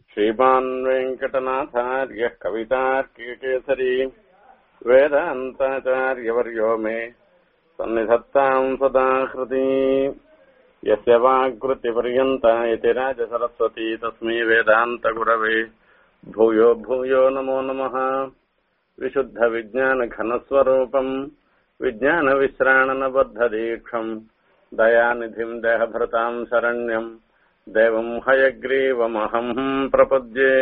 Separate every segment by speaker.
Speaker 1: श्रीमान् वेङ्कटनाथार्यः कवितार्किकेसरी वेदान्ताचार्यवर्यो मे सन्निधत्ताम् सदा हृदि यस्य वाग्वृत्तिपर्यन्ता इति राजसरस्वती तस्मै वेदान्तगुरवे भूयो भूयो नमो नमः विशुद्धविज्ञानघनस्वरूपम् विज्ञानविश्राणनबद्धदीक्षम् दयानिधिम् देहभृताम् शरण्यम् देवम् हयग्रीवमहम् प्रपद्ये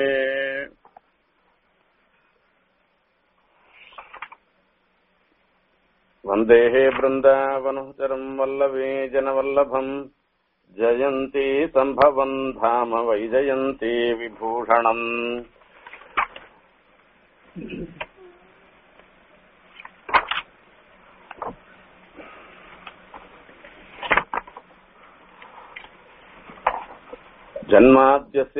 Speaker 1: वन्देः बृन्दावनचरम् वल्लभी जनवल्लभम् जयन्ती सम्भवन् धाम वैजयन्ती विभूषणम् जन्माद्यस्य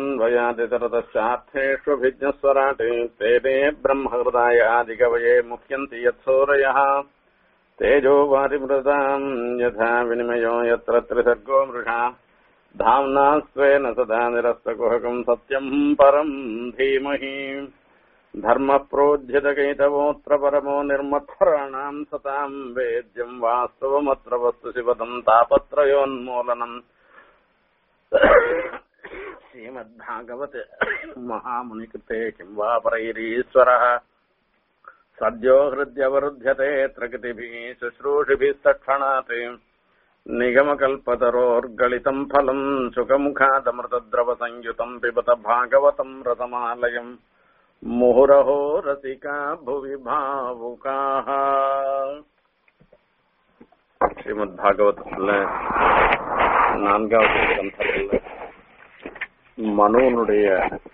Speaker 1: यतोऽन्वयादितरतश्चार्थेष्वभिज्ञस्वराटे तेने ब्रह्महृदाय आदिकवये मुह्यन्ति यत्सूरयः तेजो वारिमृताम् यथा विनिमयो यत्र त्रिसर्गो मृषा धाम्ना स्वेन सदा निरस्तकुहकम् सत्यम् परम् धीमहि धर्मप्रोज्झितकैतवोऽत्र परमो निर्मत्सराणाम् सताम् वेद्यम् वास्तवमत्र वस्तु शिवदम् तापत्रयोन्मूलनम् श्रीमद्भागवत महामुनिकृते किं वा परैरीश्वरः सद्यो हृद्यवरुध्यते प्रकृतिभिः शुश्रूषिभिस्तक्षणात् निगमकल्पतरोर्गलितम् फलम् सुखमुखादमृतद्रवसंयुतम् पिबत भागवतम् रसमालयम् मुहुरहो रसिका भुवि भावुकाः ஸ்ரீமத்பாகவதத்துல நான்காவது கிரந்தத்தில் மனோனுடைய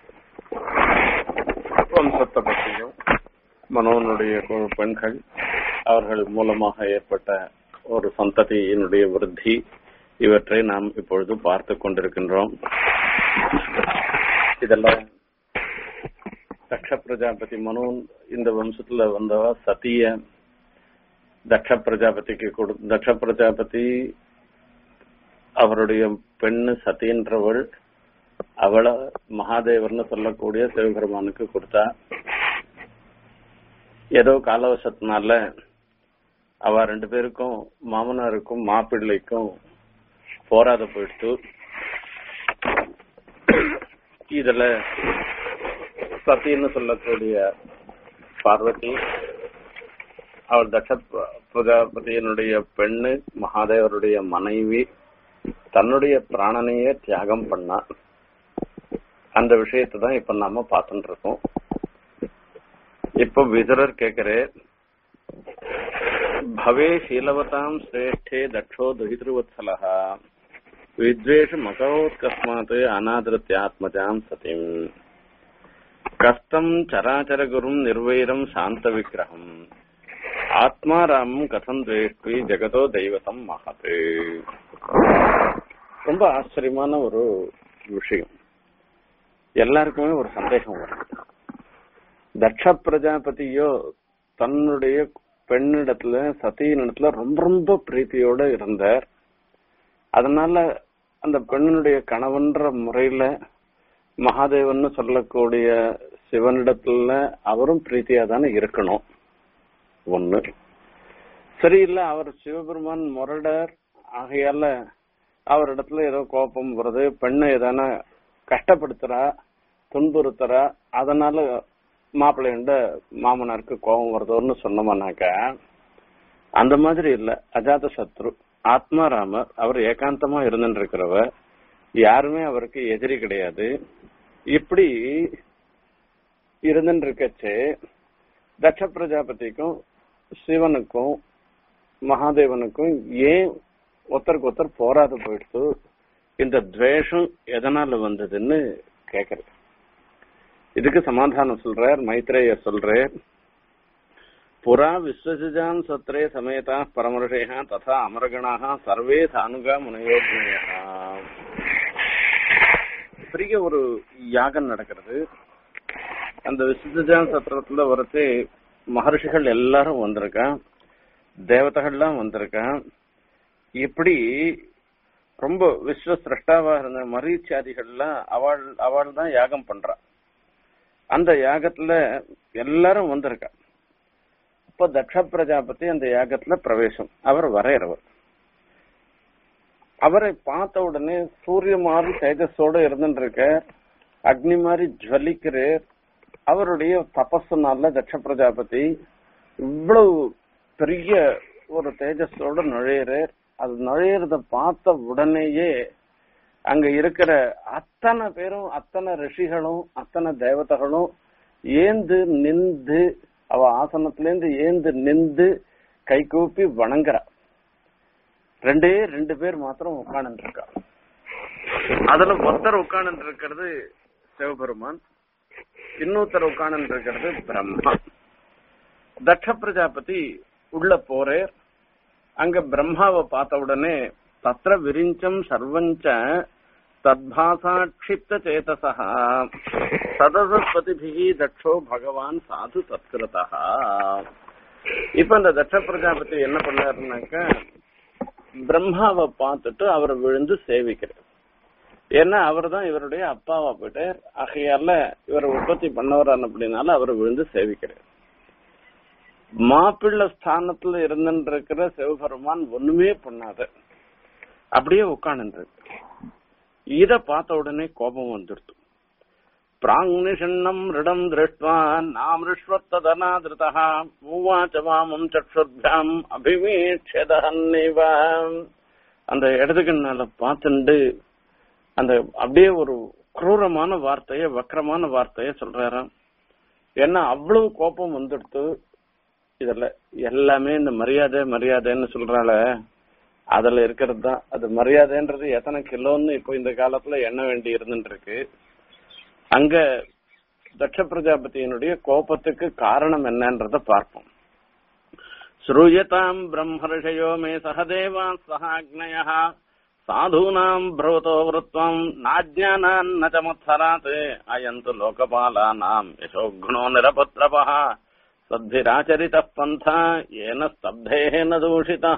Speaker 1: வம்சத்தை பற்றியும் மனோனுடைய பெண்கள் அவர்கள் மூலமாக ஏற்பட்ட ஒரு சந்ததியினுடைய விருத்தி இவற்றை நாம் இப்பொழுது பார்த்து கொண்டிருக்கின்றோம் இதெல்லாம் தக்ஷ பிரஜாபதி மனு இந்த வம்சத்துல வந்தவா சத்திய தக்ஷ பிரஜாபதிக்கு கொடு தக்ஷ பிரஜாபதி அவருடைய பெண்ணு சதின்றவள் அவளை மகாதேவர்னு சொல்லக்கூடிய சிவபெருமானுக்கு கொடுத்தா ஏதோ காலவசத்தினால அவ ரெண்டு பேருக்கும் மாமனாருக்கும் மாப்பிள்ளைக்கும் போராத போயிடுத்து இதுல சத்தின்னு சொல்லக்கூடிய பார்வதி அவள் தட்ச பிரஜாபதியினுடைய பெண்ணு மகாதேவருடைய மனைவி தன்னுடைய பிராணனையே தியாகம் பண்ணா அந்த விஷயத்தை தான் இப்ப நாம பார்த்துட்டு இருக்கோம் இப்ப விதுரர் கேக்குறே பவே சீலவதாம் சிரேஷ்டே தட்சோ துஹிதிருவத்சலா வித்வேஷ மகோத்கஸ்மாத் அநாதிருத்தியாத்மஜாம் சதிம் கஷ்டம் சராச்சரகுரும் நிர்வைரம் சாந்த விக்கிரகம் ஆத்மாராமம் கதம் துவேஷ்வி ஜெகதோ தெய்வத்தம் மகது ரொம்ப ஆச்சரியமான ஒரு விஷயம் எல்லாருக்குமே ஒரு சந்தேகம் வரும் தட்ச பிரஜாபதியோ தன்னுடைய பெண்ணிடத்துல சதியினிடத்துல ரொம்ப ரொம்ப பிரீத்தியோட இருந்தார் அதனால அந்த பெண்ணினுடைய கணவன்ற முறையில மகாதேவன் சொல்லக்கூடிய சிவனிடத்துல அவரும் பிரீத்தியா தானே இருக்கணும் ஒண்ணு சரியில்லை அவர் சிவபெருமான் முரடர் ஆகையால அவரிடத்துல ஏதோ கோபம் வருது பெண்ணை எதான கஷ்டப்படுத்துறா துன்புறுத்துறா அதனால மாப்பிள்ளைண்ட மாமனாருக்கு கோபம் வருதோன்னு சொன்னோம்னாக்க அந்த மாதிரி இல்ல அஜாத சத்ரு ஆத்மாராமர் அவர் ஏகாந்தமா இருந்துட்டு இருக்கிறவர் யாருமே அவருக்கு எதிரி கிடையாது இப்படி இருந்துட்டு இருக்கச்சே தட்ச பிரஜாபதிக்கும் சிவனுக்கும் மகாதேவனுக்கும் ஏன் ஒருத்தருக்கு ஒருத்தர் போராத போயிடுத்து இந்த துவேஷம் எதனால வந்ததுன்னு கேக்குறது இதுக்கு சமாதானம் சொல்றார் மைத்ரேய சொல்றார் புறா விஸ்வசிஜான் சத்ரே சமேதா பரமருஷேகா ததா அமரகணாக சர்வே சானுகா முனையோஜ்யா பெரிய ஒரு யாகம் நடக்கிறது அந்த விசுஜான் சத்திரத்துல வரத்து மகர்ஷிகள் எல்லாரும் வந்திருக்கான் தேவதைகள்லாம் வந்திருக்கான் இப்படி ரொம்ப விஸ்வ சிரஷ்டாவா இருந்த மரீச்சாதிகள்லாம் அவள் அவள் தான் யாகம் பண்றா அந்த யாகத்துல எல்லாரும் வந்திருக்கா இப்ப தக்ஷ பிரஜாபதி அந்த யாகத்துல பிரவேசம் அவர் வரையறவர் அவரை பார்த்த உடனே சூரிய மாதிரி தேஜஸோட இருந்துட்டு அக்னி மாதிரி ஜுவலிக்கிறார் அவருடைய தபஸுனால தட்ச பிரஜாபதி இவ்வளவு பெரிய ஒரு தேஜஸோட நுழையிறார் அது நுழையிறத பார்த்த உடனேயே அங்க இருக்கிற அத்தனை பேரும் அத்தனை ரிஷிகளும் அத்தனை தேவதைகளும் ஏந்து நின்று அவ ஆசனத்திலேருந்து ஏந்து நின்று கை கூப்பி வணங்குறா ரெண்டே ரெண்டு பேர் மாத்திரம் உட்கார்ந்து இருக்கா அதுல ஒருத்தர் உட்கார்ந்து இருக்கிறது சிவபெருமான் இன்னொருத்தர் உட்கார்ந்து இருக்கிறது பிரம்மா தட்ச பிரஜாபதி உள்ள போறேர் அங்க பிரம்மாவை பார்த்த உடனே தத்திர விரிஞ்சம் சர்வஞ்ச தத்பாசா க்ஷிப்த சேதசா சதசத்பதிபிகி தட்சோ பகவான் சாது தத்கிருதா இப்ப இந்த தட்ச பிரஜாபதி என்ன பண்ணாருனாக்க பிரம்மாவை பார்த்துட்டு அவர் விழுந்து சேவிக்கிறார் ஏன்னா அவர் தான் இவருடைய அப்பாவா போயிட்டார் ஆகையால இவர் உற்பத்தி பண்ணவரான் அப்படின்னால அவர் விழுந்து சேவிக்கிறார் மாப்பிள்ள ஸ்தானத்துல இருந்துட்டு இருக்கிற சிவபெருமான் ஒண்ணுமே பண்ணாத அப்படியே உட்கார்ந்து இத பார்த்த உடனே கோபம் வந்துடுது பிராங்னிஷன்னம் ரிடம் திருஷ்டுவா நாம் ரிஷ்வத்ததனாதிருதா மூவாச்ச வாமம் சக்ஷுர்பியாம் அபிமீட்சதன்னிவ அந்த இடதுகண்ணால பார்த்துண்டு அந்த அப்படியே ஒரு குரூரமான வார்த்தைய வக்கரமான வார்த்தைய சொல்றாராம் ஏன்னா அவ்வளவு கோபம் வந்துடுத்து இதுல எல்லாமே இந்த மரியாதை மரியாதைன்னு சொல்றால அதுல இருக்கிறது தான் அது மரியாதைன்றது எத்தனை கிலோன்னு இப்போ இந்த காலத்துல எண்ண வேண்டி இருந்துட்டு இருக்கு அங்க தட்ச பிரஜாபதியினுடைய கோபத்துக்கு காரணம் என்னன்றத பார்ப்போம் ஸ்ரூயதாம் பிரம்மர்ஷயோ மே சகதேவா சகாக்னய சாதூனாம் பிரவதோ விருத்வம் நாஜ்ஞானான் சமத்சராத் அயந்து லோகபாலானாம் யசோக்னோ நிரபத்ரபः சத்திராச்சரித பந்தா ஏன ஸ்தப்தேன தூஷிதः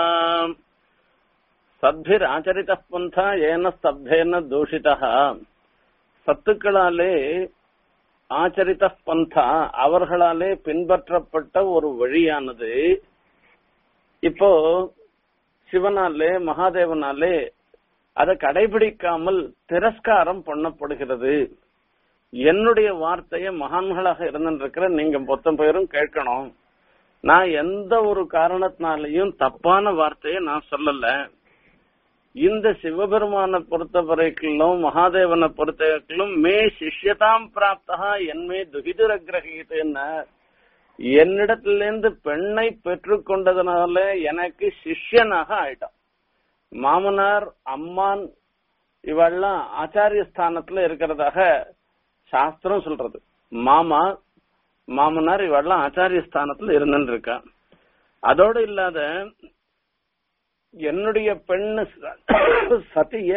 Speaker 1: சத்திராச்சரித பந்தா ஏன ஸ்தப்தேன தூஷிதः சத்துக்களாலே ஆச்சரித்த பந்தா அவர்களாலே பின்பற்றப்பட்ட ஒரு வழியானது இப்போ சிவனாலே மகாதேவனாலே அதை கடைபிடிக்காமல் திரஸ்காரம் பண்ணப்படுகிறது என்னுடைய வார்த்தைய மகான்களாக இருந்திருக்கிற நீங்க மொத்தம் பேரும் கேட்கணும் நான் எந்த ஒரு காரணத்தினாலையும் தப்பான வார்த்தையை நான் சொல்லல இந்த சிவபெருமான பொறுத்த வரைக்கும் மகாதேவனை பொறுத்த வரைக்கும் மே சிஷ்யதாம் பிராப்தா என்மே துகிதுரகிரகித்துன்னு என்னிடத்திலிருந்து பெண்ணை பெற்றுக்கொண்டதுனால எனக்கு சிஷ்யனாக ஆயிட்டான் மாமனார் அம்மான் இவெல்லாம் ஆச்சாரிய ஸ்தானத்துல இருக்கிறதாக சாஸ்திரம் சொல்றது மாமா மாமனார் இவெல்லாம் ஆச்சாரிய ஸ்தானத்துல இருந்துட்டு இருக்கா அதோடு இல்லாத என்னுடைய பெண்ணு சதிய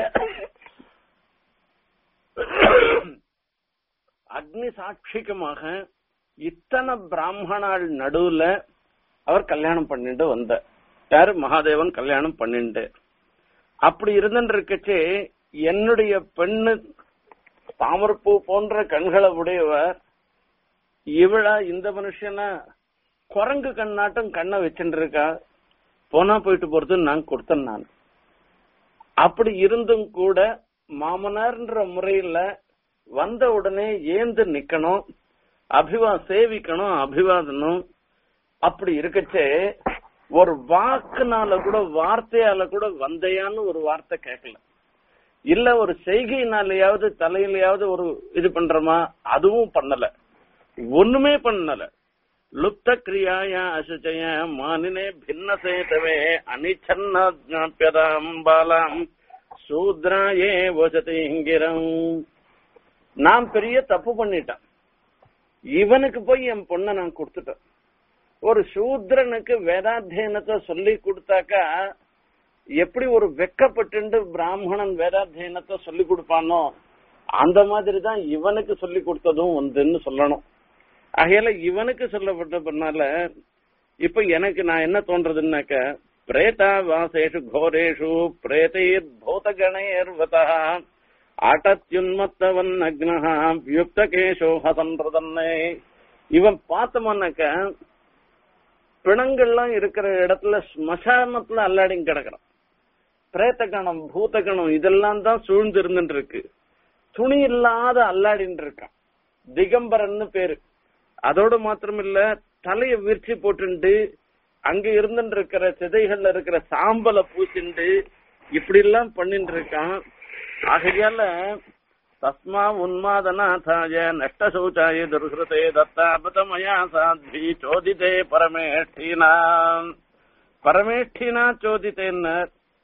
Speaker 1: அக்னி சாட்சிகமாக இத்தனை பிராமணாள் நடுவுல அவர் கல்யாணம் பண்ணிட்டு வந்த யாரு மகாதேவன் கல்யாணம் பண்ணிட்டு அப்படி இருந்துட்டு இருக்கச்சே என்னுடைய பெண்ணு தாமரப்பூ போன்ற கண்களை உடையவர் இவளா இந்த மனுஷனா குரங்கு கண்ணாட்டம் கண்ணை வச்சுட்டு இருக்கா போனா போயிட்டு போறது நான் கொடுத்தேன் நான் அப்படி இருந்தும் கூட மாமனார்ன்ற முறையில வந்த உடனே ஏந்து நிக்கணும் அபிவா சேவிக்கணும் அபிவாதனும் அப்படி இருக்கச்சே ஒரு வாக்குனால கூட வார்த்தையால கூட வந்தையான்னு ஒரு வார்த்தை கேட்கல இல்ல ஒரு செய்கையினாலேயாவது தலையிலயாவது ஒரு இது பண்றோமா அதுவும் பண்ணல ஒண்ணுமே பண்ணல லுப்த கிரியாய அசுச்சய மானினே பின்ன சேதவே அனிச்சன்னாப்யதாம் பாலாம் சூத்ராயே வசதிங்கிரம் நான் பெரிய தப்பு பண்ணிட்டேன் இவனுக்கு போய் என் பொண்ணை நான் கொடுத்துட்டேன் ஒரு சூத்ரனுக்கு வேதாத்தியனத்தை சொல்லி கொடுத்தாக்கா எப்படி ஒரு வெக்கப்பட்டு பிராமணன் வேதாத்தியனத்தை சொல்லி கொடுப்பானோ அந்த மாதிரி தான் இவனுக்கு சொல்லி கொடுத்ததும் வந்துன்னு சொல்லணும் ஆகையால இவனுக்கு சொல்லப்பட்ட பண்ணால இப்ப எனக்கு நான் என்ன தோன்றதுன்னாக்க பிரேதாவாசேஷு கோரேஷு பிரேதைர்பூதகணேர்வதः ஆட்டத்யுன்மத்தவன் அக்னஹ வியுக்தகேஷோ ஹசன்றதன்னே இவன் பார்த்தோம்னாக்க பிணங்கள்லாம் இருக்கிற இடத்துல ஸ்மசானத்துல அல்லாடிங்க கிடக்குறான் பிரேத்தகணம் பூதகணம் இதெல்லாம் தான் சூழ்ந்து இருந்துட்டு இருக்கு துணி இல்லாத அல்லாடின்னு இருக்கான் திகம்பரன்னு பேரு அதோட மாத்திரம் இல்ல தலைய விரிச்சு போட்டுண்டு அங்க இருந்துட்டு இருக்கிற சிதைகள்ல இருக்கிற சாம்பலை பூசிண்டு இப்படி எல்லாம் பண்ணிட்டு இருக்கான் ஆகையால தஸ்மா உன்மாதநாதாய நஷ்ட சௌச்சாய துர்ஹிருதே தத்தாபதமயா சாத்வி சோதிதே பரமேஷ்டினா பரமேஷ்டினா சோதித்தேன்னு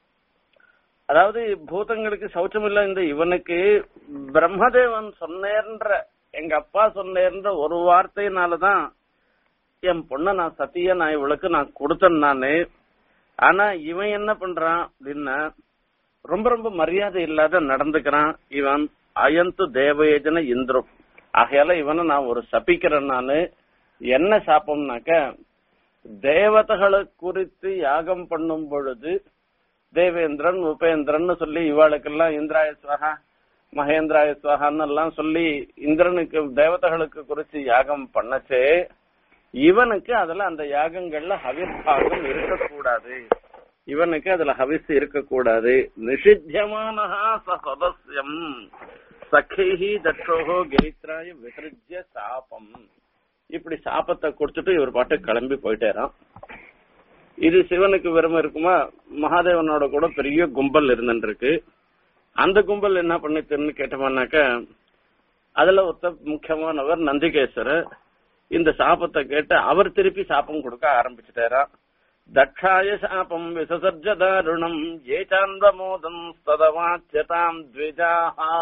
Speaker 1: அதாவது பூதங்களுக்கு சௌச்சம் இல்ல இந்த இவனுக்கு பிரம்மதேவன் சொன்னேன்ற எங்க அப்பா சொன்னேன்ற ஒரு வார்த்தையினாலதான் என் பொண்ண நான் சத்திய நான் இவளுக்கு நான் கொடுத்தேன் நானு ஆனா இவன் என்ன பண்றான் அப்படின்னா ரொம்ப ரொம்ப மரியாதை இல்லாத நடந்துக்கிறான் இவன் அயந்து தேவயஜன இந்திரம் ஆகையால இவனை நான் ஒரு சபிக்கிறேன் நானு என்ன சாப்பம்னாக்க தேவதைகளை குறித்து யாகம் பண்ணும் பொழுது தேவேந்திரன் உபேந்திரன் சொல்லி இவாளுக்கெல்லாம் இந்திராய சுவாகா மகேந்திராய சுவாகான்னு எல்லாம் சொல்லி இந்திரனுக்கு தேவதைகளுக்கு குறிச்சு யாகம் பண்ணச்சே இவனுக்கு அதுல அந்த யாகங்கள்ல ஹவிர்பாகம் இருக்கக்கூடாது இவனுக்கு அதுல ஹவிஸ் இருக்கக்கூடாது நிஷித்தியமானஹா சதஸ்யம் சഖைஹி தட்சோஹோ கெரித்ராய விசர்ஜ்ய சாபம் இப்படி சாபத்தை கொடுத்துட்டு இவர் பாட்டு கிளம்பி போயிட்டேராம் இது சிவனுக்கு விரும்ப இருக்குமா மகாதேவனோட கூட பெரிய கும்பல் இருந்துருக்கு அந்த கும்பல் என்ன பண்ணித்துன்னு கேட்டோம்னாக்க அதுல ஒருத்த முக்கியமானவர் நந்திகேஸ்வரர் இந்த சாபத்தை கேட்டு அவர் திருப்பி சாபம் கொடுக்க ஆரம்பிச்சுட்டாராம் தட்சாய சாபம் விசசர்ஜ தாருணம் ஏச்சாந்தமோதம் ஸ்ததவாச்சியதாம் த்விஜாஹா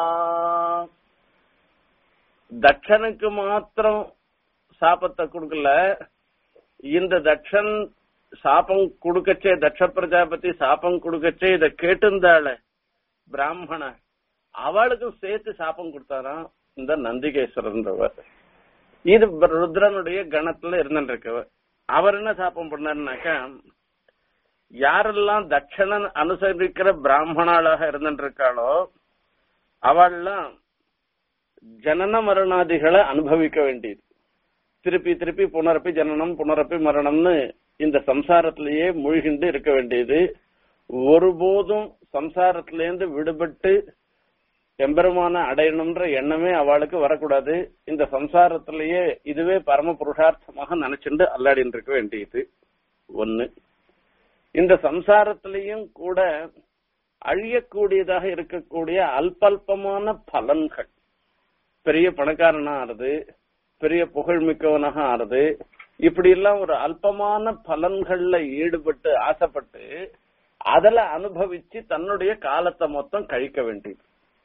Speaker 1: தட்சனுக்கு மாத்திரம் சாபத்தை கொடுக்கல இந்த தட்சன் சாபம் கொடுக்கச்சே தட்ச பிரஜாபதி சாபம் கொடுக்கச்சே இத கேட்டிருந்தாள பிராமண அவளுக்கும் சேர்த்து சாபம் கொடுத்தாராம் இந்த நந்திகேஸ்வரன்றவர் இது ருத்ரனுடைய கணத்துல இருந்துருக்கவர் அவர் என்ன சாபம் பண்ணாருனாக்கா யாரெல்லாம் தட்சணன் அனுசரிக்கிற பிராமணாளாக இருந்துருக்காளோ அவள்லாம் ஜனன மரணாதிகளை அனுபவிக்க வேண்டியது திருப்பி திருப்பி புனரப்பி ஜனனம் புனரப்பி மரணம்னு இந்த சம்சாரத்திலேயே மூழ்கிண்டு இருக்க வேண்டியது ஒருபோதும் சம்சாரத்திலேருந்து விடுபட்டு எம்பெருமான அடையணும்ன்ற எண்ணமே அவளுக்கு வரக்கூடாது இந்த சம்சாரத்திலேயே இதுவே பரம புருஷார்த்தமாக நினைச்சுண்டு அல்லாடின்னு இருக்க வேண்டியது ஒண்ணு இந்த சம்சாரத்திலையும் கூட அழியக்கூடியதாக இருக்கக்கூடிய அல்பல்பமான பலன்கள் பெரிய பணக்காரனா ஆறுது பெரிய புகழ்மிக்கவனாக ஆறுது இப்படி எல்லாம் ஒரு அல்பமான பலன்கள்ல ஈடுபட்டு ஆசைப்பட்டு அதுல அனுபவிச்சு தன்னுடைய காலத்தை மொத்தம் கழிக்க வேண்டியது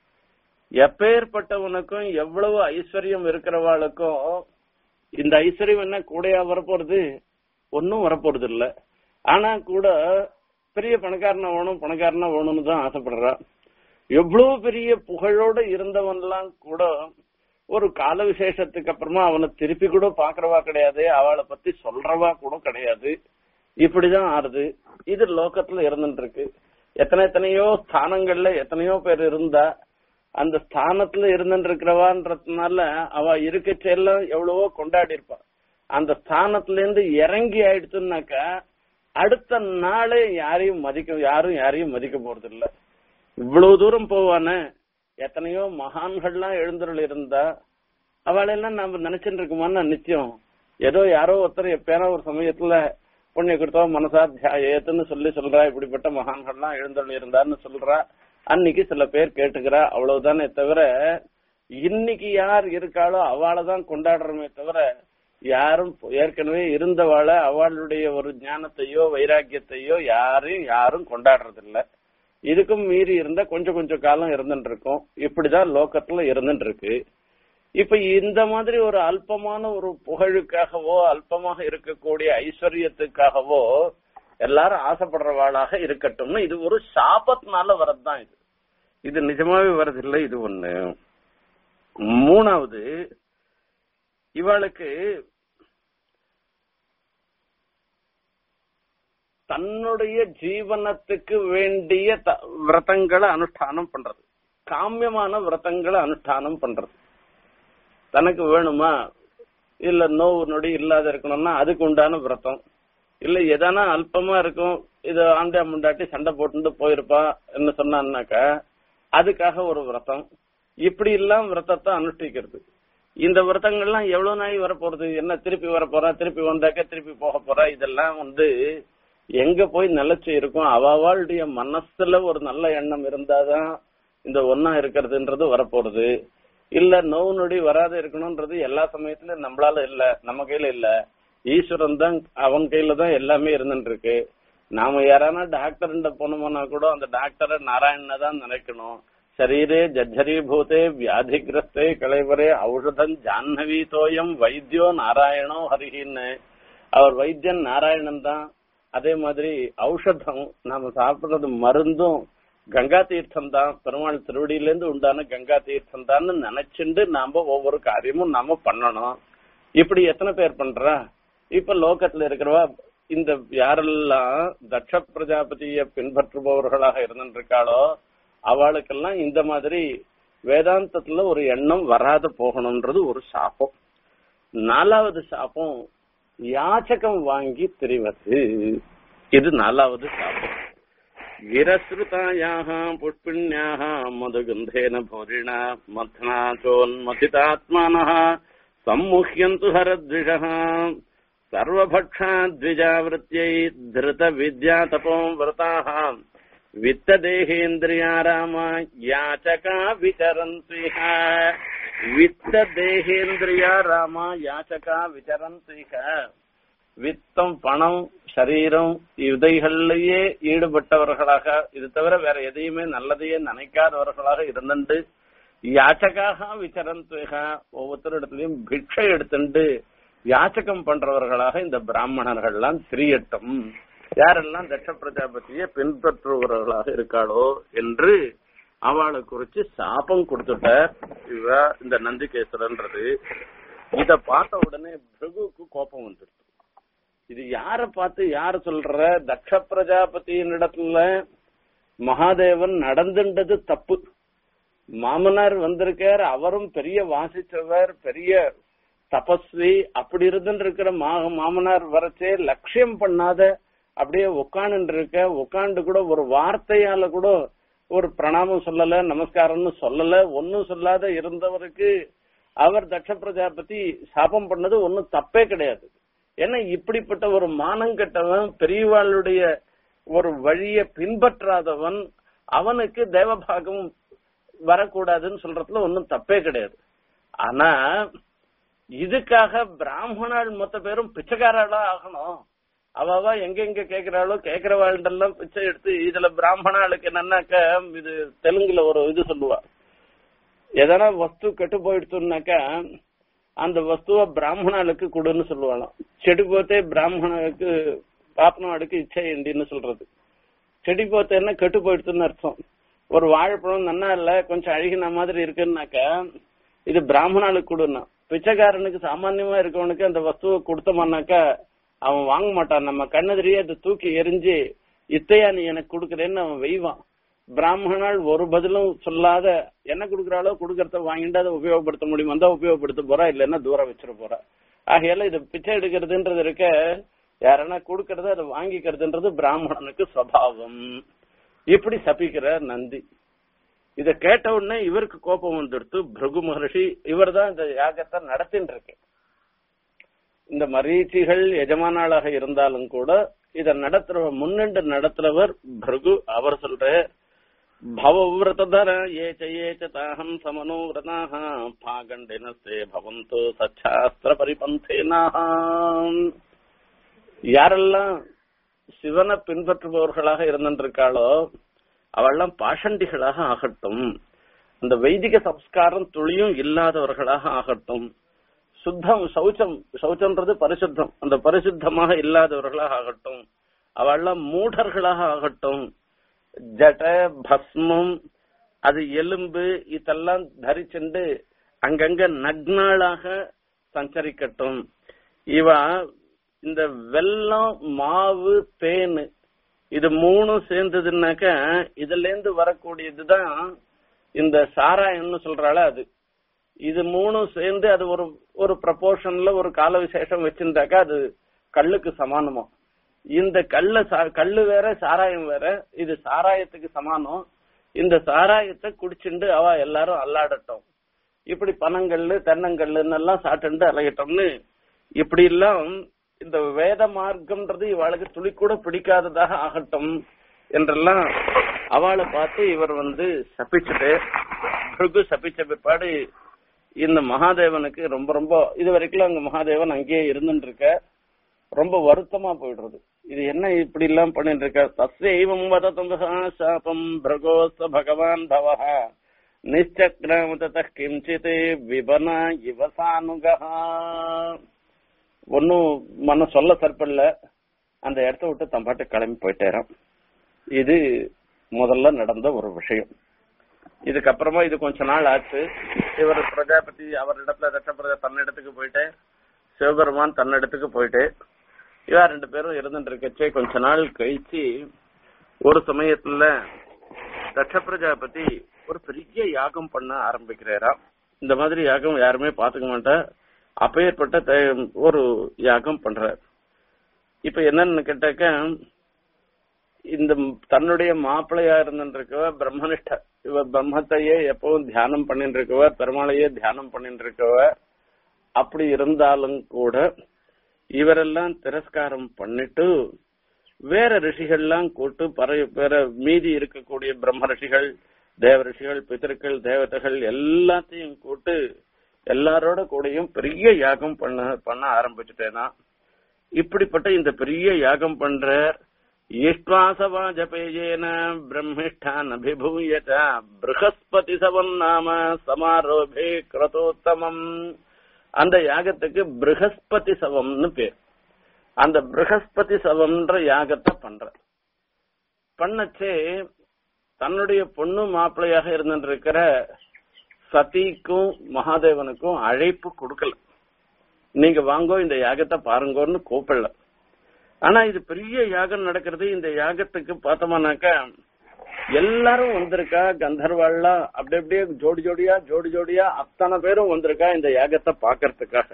Speaker 1: எப்பேற்பட்டவனுக்கும் எவ்வளவு ஐஸ்வர்யம் இருக்கிறவாளுக்கும் இந்த ஐஸ்வர்யம் என்ன கூடையா வரப்போறது ஒன்னும் வரப்போறது இல்ல ஆனா கூட பெரிய பணக்காரனா வேணும் பணக்காரனா வேணும்னு தான் ஆசைப்படுறான் எவ்வளவு பெரிய புகழோட இருந்தவன்லாம் கூட ஒரு கால விசேஷத்துக்கு அப்புறமா அவனை திருப்பி கூட பாக்குறவா கிடையாது அவளை பத்தி சொல்றவா கூட கிடையாது இப்படிதான் ஆறுது இது லோக்கத்துல இருந்துட்டு இருக்கு எத்தனை எத்தனையோ ஸ்தானங்கள்ல எத்தனையோ பேர் இருந்தா அந்த ஸ்தானத்துல இருந்துட்டு இருக்கிறவான்றதுனால அவ இருக்கச்செல்லாம் எவ்வளவோ கொண்டாடி இருப்பா அந்த ஸ்தானத்துல இருந்து இறங்கி ஆயிடுச்சுன்னாக்கா அடுத்த நாளே யாரையும் மதிக்க யாரும் யாரையும் மதிக்க போறது இல்ல இவ்வளவு தூரம் போவானே எத்தனையோ மகான்கள்லாம் எழுந்தருள் இருந்தா அவளெல்லாம் நாம நினைச்சுட்டு இருக்குமான்னு நிச்சயம் ஏதோ யாரோ ஒருத்தர் எப்பயாரோ ஒரு சமயத்துல புண்ணிய கொடுத்தோ மனசாத்தியாயத்துன்னு சொல்லி சொல்றா இப்படிப்பட்ட மகான்கள்லாம் எழுந்தருள் இருந்தான்னு சொல்றா அன்னைக்கு சில பேர் கேட்டுக்கிறா அவ்வளவுதானே தவிர இன்னைக்கு யார் இருக்காளோ அவளை தான் கொண்டாடுறோமே தவிர யாரும் ஏற்கனவே இருந்தவாளை அவளுடைய ஒரு ஞானத்தையோ வைராக்கியத்தையோ யாரையும் யாரும் கொண்டாடுறது இல்ல இதுக்கும் மீறி இருந்தா கொஞ்சம் கொஞ்சம் காலம் இருந்துட்டு இருக்கும் இப்படிதான் லோக்கத்துல இருந்துட்டு இருக்கு இப்ப இந்த மாதிரி ஒரு அல்பமான ஒரு புகழுக்காகவோ அல்பமாக இருக்கக்கூடிய ஐஸ்வர்யத்துக்காகவோ எல்லாரும் ஆசைப்படுறவாளாக இருக்கட்டும்னு இது ஒரு சாபத்தினால வரதுதான் இது இது நிஜமாவே வரதில்லை இது ஒண்ணு மூணாவது இவளுக்கு தன்னுடைய ஜீவனத்துக்கு வேண்டிய த- விரதங்களை அனுஷ்டானம் பண்றது காமியமான விரதங்களை அனுஷ்டானம் பண்றது தனக்கு வேணுமா இல்ல நோவு நொடி இல்லாத இருக்கணும்னா அதுக்கு உண்டான விரதம் இல்ல எதனா அல்பமா இருக்கும் இது ஆண்டா முண்டாட்டி சண்டை போட்டுட்டு போயிருப்பா என்ன சொன்னான்னாக்கா அதுக்காக ஒரு விரதம் இப்படி எல்லாம் விரதத்தை அனுஷ்டிக்கிறது இந்த விரதங்கள்லாம் எவ்வளவு நாய் வரப்போறது என்ன திருப்பி வர போறா திருப்பி வந்தாக்க திருப்பி போக போறா இதெல்லாம் வந்து எங்க போய் நிலைச்சு இருக்கும் அவளுடைய மனசுல ஒரு நல்ல எண்ணம் இருந்தாதான் இந்த ஒன்னா இருக்கிறதுன்றது வரப்போறது இல்ல நோவு நொடி வராத இருக்கணும்ன்றது எல்லா சமயத்திலும் நம்மளால இல்ல நம்ம கையில இல்ல ஈஸ்வரன் தான் அவன் கையில தான் எல்லாமே இருந்துட்டு இருக்கு நாம யாரானா டாக்டர் போனோம்னா கூட அந்த டாக்டரை நாராயணனை தான் நினைக்கணும் சரீரே ஜர்ஜரீபூதே வியாதிகிரஸ்தே களைவரே ஔஷதம் ஜாஹ்னவி தோயம் வைத்தியோ நாராயணோ ஹரிஹின்னு அவர் வைத்தியன் நாராயணன் தான் அதே மாதிரி ஔஷதம் நாம சாப்பிடுறது மருந்தும் கங்கா தீர்த்தம் தான் பெருமாள் திருவடியிலேருந்து உண்டான கங்கா தீர்த்தம் தான் நினைச்சுண்டு நாம ஒவ்வொரு காரியமும் நாம பண்ணணும் இப்படி எத்தனை பேர் பண்றா இப்ப லோகத்துல இருக்கிறவா இந்த யாரெல்லாம் தட்ச பிரஜாபதிய பின்பற்றுபவர்களாக இருந்திருக்காளோ அவளுக்கெல்லாம் இந்த மாதிரி வேதாந்தத்துல ஒரு எண்ணம் வராத போகணும்ன்றது ஒரு சாபம் நாலாவது சாபம் யாச்சகம் வாங்கி திரிவது இது நாலாவது சாபம் गिरश्रुतायाः पुष्पिण्याः मधुगन्धेन भोरिणा मथ्ना चोन्मथितात्मानः सम्मुह्यन्तु हरद्विषः सर्वभक्षाद्विजावृत्यै धृतविद्यातपो व्रताः वित्तदेहेन्द्रियाराम याचका विचरन्ति इह वित्तदेहेन्द्रियाराम याचका विचरन्ति इह வித்தம் பணம் சரீரம் இதைகள்லயே ஈடுபட்டவர்களாக இது தவிர வேற எதையுமே நல்லதையே நினைக்காதவர்களாக இருந்துட்டு யாச்சகாக விசரந்துக ஒவ்வொருத்தரிடத்துலயும் பிக்ஷை எடுத்துட்டு யாச்சகம் பண்றவர்களாக இந்த பிராமணர்கள்லாம் திரியட்டும் யாரெல்லாம் தட்ச பிரஜாபதியை பின்பற்றுபவர்களாக இருக்காளோ என்று அவளை குறிச்சு சாபம் கொடுத்துட்ட இவ இந்த நந்திகேஸ்வரன்றது இத பார்த்த உடனே பிருகுக்கு கோபம் வந்துடுது இது யார பார்த்து யார் சொல்ற தக்ஷ பிரஜாபதியின் இடத்துல மகாதேவன் நடந்துட்டது தப்பு மாமனார் வந்திருக்கார் அவரும் பெரிய வாசிச்சவர் பெரிய தபஸ்வி அப்படி இருந்துட்டு இருக்கிற மா- மாமனார் வரச்சே லட்சியம் பண்ணாத அப்படியே உட்காந்து இருக்க உட்காந்து கூட ஒரு வார்த்தையால கூட ஒரு பிரணாமம் சொல்லல நமஸ்காரம்னு சொல்லல ஒன்னும் சொல்லாத இருந்தவருக்கு அவர் தட்ச பிரஜாபதி சாபம் பண்ணது ஒன்னும் தப்பே கிடையாது ஏன்னா இப்படிப்பட்ட ஒரு மானங்கெட்டவன் பெரியவாளுடைய ஒரு வழிய பின்பற்றாதவன் அவனுக்கு தேவபாகம் வரக்கூடாதுன்னு சொல்றதுல ஒன்னும் தப்பே கிடையாது ஆனா இதுக்காக பிராமணாள் மொத்த பேரும் பிச்சைக்காராளா ஆகணும் அவ எங்க எங்க கேக்குறாளோ கேக்குறவாழ்டெல்லாம் பிச்சை எடுத்து இதுல பிராமணாளுக்கு என்னன்னாக்க இது தெலுங்குல ஒரு இது சொல்லுவா எதனா வஸ்து கெட்டு போயிடுச்சுனாக்கா அந்த வஸ்துவ பிராமணாளுக்கு கொடுன்னு சொல்லுவாளாம் చెడిపోతే బ్రాహ్మణులకు పాపనాడుకు ఇచ్చేయండిன்னு சொல்றது செடிப்போத்தேன்னா கெட்டு போயிடுதுன்னு அர்த்தம் ஒரு வாழைப்பழம் நன்னா இல்ல கொஞ்சம் அழுகின மாதிரி இருக்குன்னாக்கா இது பிராமணாளுக்கு கொடுன்னா பிச்சைக்காரனுக்கு சாமான்யமா இருக்கவனுக்கு அந்த வஸ்துவை கொடுத்தோம்னாக்கா அவன் வாங்க மாட்டான் நம்ம கண்ணெதிரியே அதை தூக்கி எரிஞ்சு இத்தையா நீ எனக்கு கொடுக்குறேன்னு அவன் வெய்வான் பிராமணால் ஒரு பதிலும் சொல்லாத என்ன கொடுக்குறாளோ கொடுக்கறத வாங்கிட்டு அதை உபயோகப்படுத்த முடியும் வந்தா உபயோகப்படுத்த போறா இல்லைன்னா தூரம் வச்சிட போறா ஆகையால இது பிச்சை எடுக்கிறதுன்றது இருக்க யாரனா கொடுக்கறத அதை வாங்கிக்கிறதுன்றது பிராமணனுக்கு சுவாவம் இப்படி சபிக்கிற நந்தி இத கேட்ட உடனே இவருக்கு கோபம் வந்துடுத்து பிருகு மகர்ஷி இவர் தான் இந்த யாகத்தை நடத்தின்னு இருக்கு இந்த மரீச்சிகள் எஜமானாளாக இருந்தாலும் கூட இத நடத்துற முன்னின்று நடத்துறவர் பிருகு அவர் சொல்ற பவவிரதர ஏச்ச ஏச்ச தாகம் சமனோவிரதாக பாகண்டினஸ்தே பவந்து சச்சாஸ்திர பரிபந்தேனாக யாரெல்லாம் சிவனை பின்பற்றுபவர்களாக இருந்திருக்காளோ அவெல்லாம் பாஷண்டிகளாக ஆகட்டும் அந்த வைதிக சம்ஸ்காரம் துளியும் இல்லாதவர்களாக ஆகட்டும் சுத்தம் சௌச்சம் சௌச்சம்ன்றது பரிசுத்தம் அந்த பரிசுத்தமாக இல்லாதவர்களாக ஆகட்டும் அவெல்லாம் மூடர்களாக ஆகட்டும் ஜட பஸ்மம் அது எலும்பு இதெல்லாம் தரிச்சுண்டு அங்கங்க நக்னாளாக சஞ்சரிக்கட்டும் இவ இந்த வெல்லம் மாவு தேன் இது மூணும் சேர்ந்ததுன்னாக்க இதுல இருந்து வரக்கூடியதுதான் இந்த சாராயம்னு சொல்றால அது இது மூணும் சேர்ந்து அது ஒரு ஒரு ப்ரப்போர்ஷன்ல ஒரு கால விசேஷம் வச்சிருந்தாக்கா அது கல்லுக்கு சமானமா இந்த கல்ல சா- கல்லு வேற சாராயம் வேற இது சாராயத்துக்கு சமானம் இந்த சாராயத்தை குடிச்சுண்டு அவ எல்லாரும் அல்லாடட்டும் இப்படி பனங்கல்லு தென்னங்கல்லுன்னு எல்லாம் சாப்பிட்டு அலையட்டோம்னு இப்படி எல்லாம் இந்த வேத மார்க்கம்ன்றது இவளுக்கு துளி கூட பிடிக்காததாக ஆகட்டும் என்றெல்லாம் அவளை பார்த்து இவர் வந்து சபிச்சுட்டு பிருகு சபிச்ச பிற்பாடு இந்த மகாதேவனுக்கு ரொம்ப ரொம்ப இது வரைக்கும் அங்க மகாதேவன் அங்கேயே இருந்துட்டு இருக்க ரொம்ப வருத்தமா போயிடுறது இது என்ன இப்படி எல்லாம் பண்ணிட்டு இருக்க தஸ்யைவம் வததம் சாபம் பிரகோஸ்த பகவான் பவஹ நிச்சக்ரம் தத கிஞ்சித் விபன இவசானுகா ஒன்னும் மன சொல்ல சற்பல்ல அந்த இடத்த விட்டு தம்பாட்டு கிளம்பி போயிட்டேராம் இது முதல்ல நடந்த ஒரு விஷயம் இதுக்கப்புறமா இது கொஞ்ச நாள் ஆச்சு இவர் பிரஜாபதி அவர் இடத்துல தட்சபிரஜா தன்னிடத்துக்கு போயிட்டு சிவபெருமான் தன்னிடத்துக்கு போயிட்டு இவா ரெண்டு பேரும் இருந்துட்டு இருக்கச்சே கொஞ்ச நாள் கழிச்சு ஒரு சமயத்துல தட்ச பிரஜாபதி ஒரு பெரிய யாகம் பண்ண ஆரம்பிக்கிறாராம் இந்த மாதிரி யாகம் யாருமே பாத்துக்க மாட்டா அப்பேற்பட்ட த- ஒரு யாகம் பண்றார் இப்ப என்னன்னு கேட்டாக்க இந்த தன்னுடைய மாப்பிள்ளையா இருந்துருக்கவ பிரம்மனிஷ்ட இவ பிரம்மத்தையே எப்பவும் தியானம் பண்ணிட்டு இருக்கவ பெருமாளையே தியானம் பண்ணிட்டு இருக்கவ அப்படி இருந்தாலும் கூட இவரெல்லாம் திரஸ்காரம் பண்ணிட்டு வேற ரிஷிகள்லாம் கூட்டு பற வேற மீதி இருக்கக்கூடிய பிரம்ம ரிஷிகள் தேவ ரிஷிகள் பிதர்கள் தேவதைகள் எல்லாத்தையும் கூட்டு எல்லாரோட கூடயும் பெரிய யாகம் பண்ண பண்ண ஆரம்பிச்சுட்டேனா இப்படிப்பட்ட இந்த பெரிய யாகம் பண்ற ஈஸ்வாசவா ஜபேயேன பிரம்மிஷ்டான் அபிபூயத ப்ரஹஸ்பதி சவன் நாம சமாரோபே கிரதோத்தமம் அந்த யாகத்துக்கு ப்ரஹஸ்பதி சவம்னு பேர் அந்த ப்ரஹஸ்பதி சவம்ன்ற யாகத்தை பண்ற பண்ணச்சே தன்னுடைய பொண்ணு மாப்பிள்ளையாக இருந்திருக்கிற சதிக்கும் மகாதேவனுக்கும் அழைப்பு கொடுக்கல நீங்க வாங்கோ இந்த யாகத்தை பாருங்கோன்னு கூப்பிடல ஆனா இது பெரிய யாகம் நடக்கிறது இந்த யாகத்துக்கு பார்த்தோம்னாக்க எல்லாரும் வந்திருக்கா கந்தர்வாள்லாம் அப்படி அப்படியே ஜோடி ஜோடியா ஜோடி ஜோடியா அத்தனை பேரும் வந்திருக்கா இந்த யாகத்தை பாக்குறதுக்காக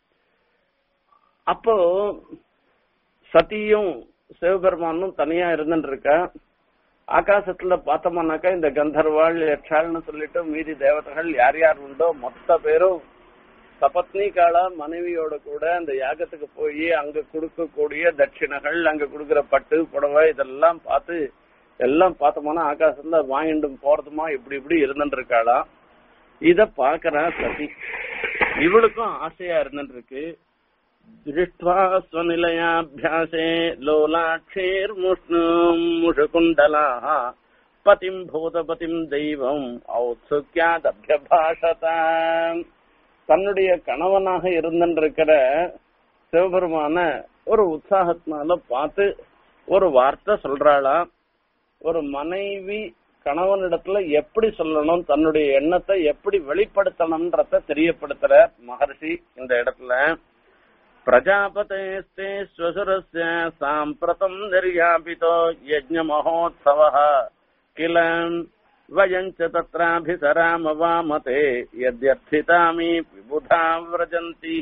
Speaker 1: அப்போ சதியும் சிவபெருமானும் தனியா இருந்துட்டு இருக்கா ஆகாசத்துல பார்த்தோம்னாக்கா இந்த கந்தர்வாள் யட்சாள்னு சொல்லிட்டு மீதி தேவதைகள் யார் யார் உண்டோ மொத்த பேரும் சபத்னி காலா மனைவியோட கூட அந்த யாகத்துக்கு போய் அங்க கொடுக்கக்கூடிய தட்சிணைகள் அங்க கொடுக்கிற பட்டு புடவை இதெல்லாம் பார்த்து எல்லாம் பார்த்தோம்னா ஆகாசத்துல வாங்கிட்டு போறதுமா இப்படி இப்படி இருந்துட்டு இருக்காளாம் இத பாக்குறா சதி இவளுக்கும் ஆசையா இருந்துட்டு இருக்கு திருஷ்டுவா ஸ்வநிலையாபியாசே லோலாட்சேர்முஷ்ணும் முஷகுண்டலாः பதிம் பூதபதிம் தெய்வம் ஔத்சுக்கியாதபியபாஷத தன்னுடைய கணவனாக இருந்திருக்கிற சிவபெருமான ஒரு உற்சாகத்தினால பார்த்து ஒரு வார்த்தை சொல்றாளாம் ஒரு மனைவி கணவனிடத்துல எப்படி சொல்லணும் தன்னுடைய எண்ணத்தை எப்படி வெளிப்படுத்தணும்ன்றத தெரியப்படுத்துற மகர்ஷி இந்த இடத்துல प्रजापतेस्ते स्वसुरस्य साम्प्रतम् निर्यापितो यज्ञमहोत्सवः किल वयम् च तत्राभिसरामवामते यद्यर्थितामि विबुधा व्रजन्ति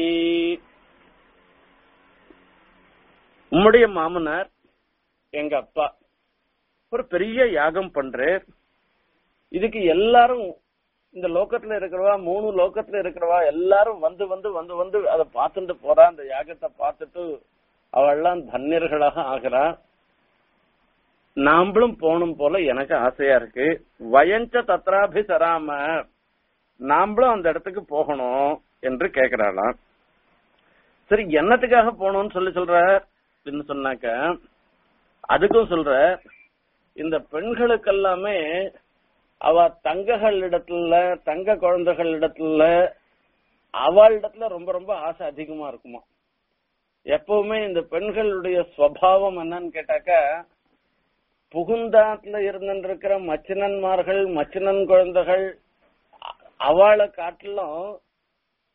Speaker 1: உம்முடைய மாமனார் எங்க அப்பா ஒரு பெரிய யாகம் பண்றார் இதுக்கு எல்லாரும் இந்த லோக்கத்துல இருக்கிறவா மூணு லோக்கத்துல இருக்கிறவா எல்லாரும் வந்து வந்து வந்து வந்து அதை பார்த்துட்டு போறா அந்த யாகத்தை பார்த்துட்டு அவள்லாம் தன்யர்களாக ஆகிறா நாமளும் போகணும் போல எனக்கு ஆசையா இருக்கு வயஞ்ச தத்ராபி சராம நாமளும் அந்த இடத்துக்கு போகணும் என்று கேக்குறாளாம் சரி என்னத்துக்காக போகணும்னு சொல்லி சொல்ற அப்படின்னு சொன்னாக்க அதுக்கும் சொல்ற இந்த பெண்களுக்கெல்லாமே அவ தங்ககள் இடத்துல தங்க குழந்தைகள் இடத்துல அவளிடத்துல ரொம்ப ரொம்ப ஆசை அதிகமா இருக்குமா எப்பவுமே இந்த பெண்களுடைய ஸ்வபாவம் என்னன்னு கேட்டாக்கா புகுந்தாத்துல இருந்திருக்கிற மச்சினன்மார்கள் மச்சினன் குழந்தைகள் அ- அவளை காட்டிலும்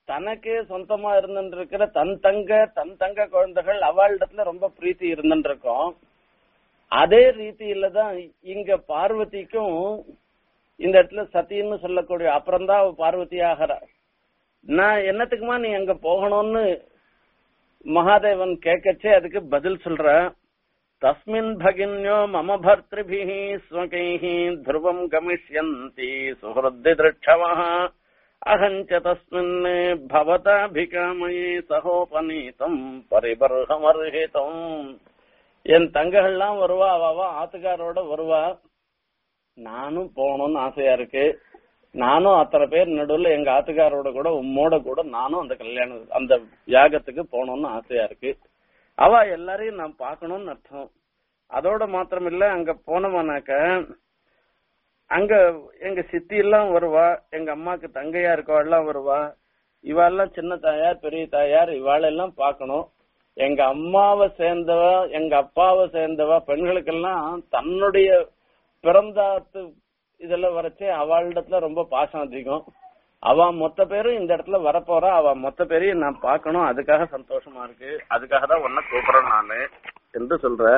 Speaker 1: தனக்கே சொந்தமா இருந்துருக்கிற தன் தங்க தன் தங்க குழந்தைகள் அவளிடத்துல ரொம்ப பிரீத்தி இருந்துருக்கும் அதே ரீதியில தான் இங்க பார்வதிக்கும் இந்த இடத்துல சத்தின்னு சொல்லக்கூடிய அப்புறம்தான் அவ பார்வதி ஆகிறா நான் என்னத்துக்குமா நீ அங்க போகணும்னு மகாதேவன் கேட்கச்சே அதுக்கு பதில் சொல்ற தஸ்மின் பகின்யோ மம பர்த்திருபிः ஸ்வகைः ध्रुवम् गमिष्यन्ति சுஹൃத்தி திருட்சவः அகஞ்ச தஸ்மின் பவதாபிகாமயே சகோபநீதம் பரிபர்ஹமர்ஹிதம் என் தங்ககள்லாம் வருவா அவ ஆத்துக்காரோட வருவா நானும் போகணும்னு ஆசையா இருக்கு நானும் அத்தனை பேர் நடுவுல எங்க ஆத்துக்காரோட கூட உம்மோட கூட நானும் அந்த கல்யாணம் அந்த யாகத்துக்கு போகணும்னு ஆசையா இருக்கு அவ எல்லாரையும் நான் பார்க்கணும்னு அர்த்தம் அதோட மாத்திரம் இல்ல அங்க போனோம்னாக்க அங்க எங்க சித்தி எல்லாம் வருவா எங்க அம்மாக்கு தங்கையா இருக்கவா எல்லாம் வருவா இவாளெல்லாம் சின்ன தாயார் பெரிய தாயார் இவாளெல்லாம் பார்க்கணும் எங்க அம்மாவை சேர்ந்தவ எங்க அப்பாவை சேர்ந்தவ பெண்களுக்கெல்லாம் தன்னுடைய பிறந்தாத்து இதெல்லாம் வரைச்சே அவளிடத்துல ரொம்ப பாசம் அதிகம் அவ மொத்த பேரும் இந்த இடத்துல வரப்போறா அவ மொத்த பேரையும் நான் பார்க்கணும் அதுக்காக சந்தோஷமா இருக்கு அதுக்காக தான் உன்ன கூப்பிடுறேன் நானு என்று சொல்ற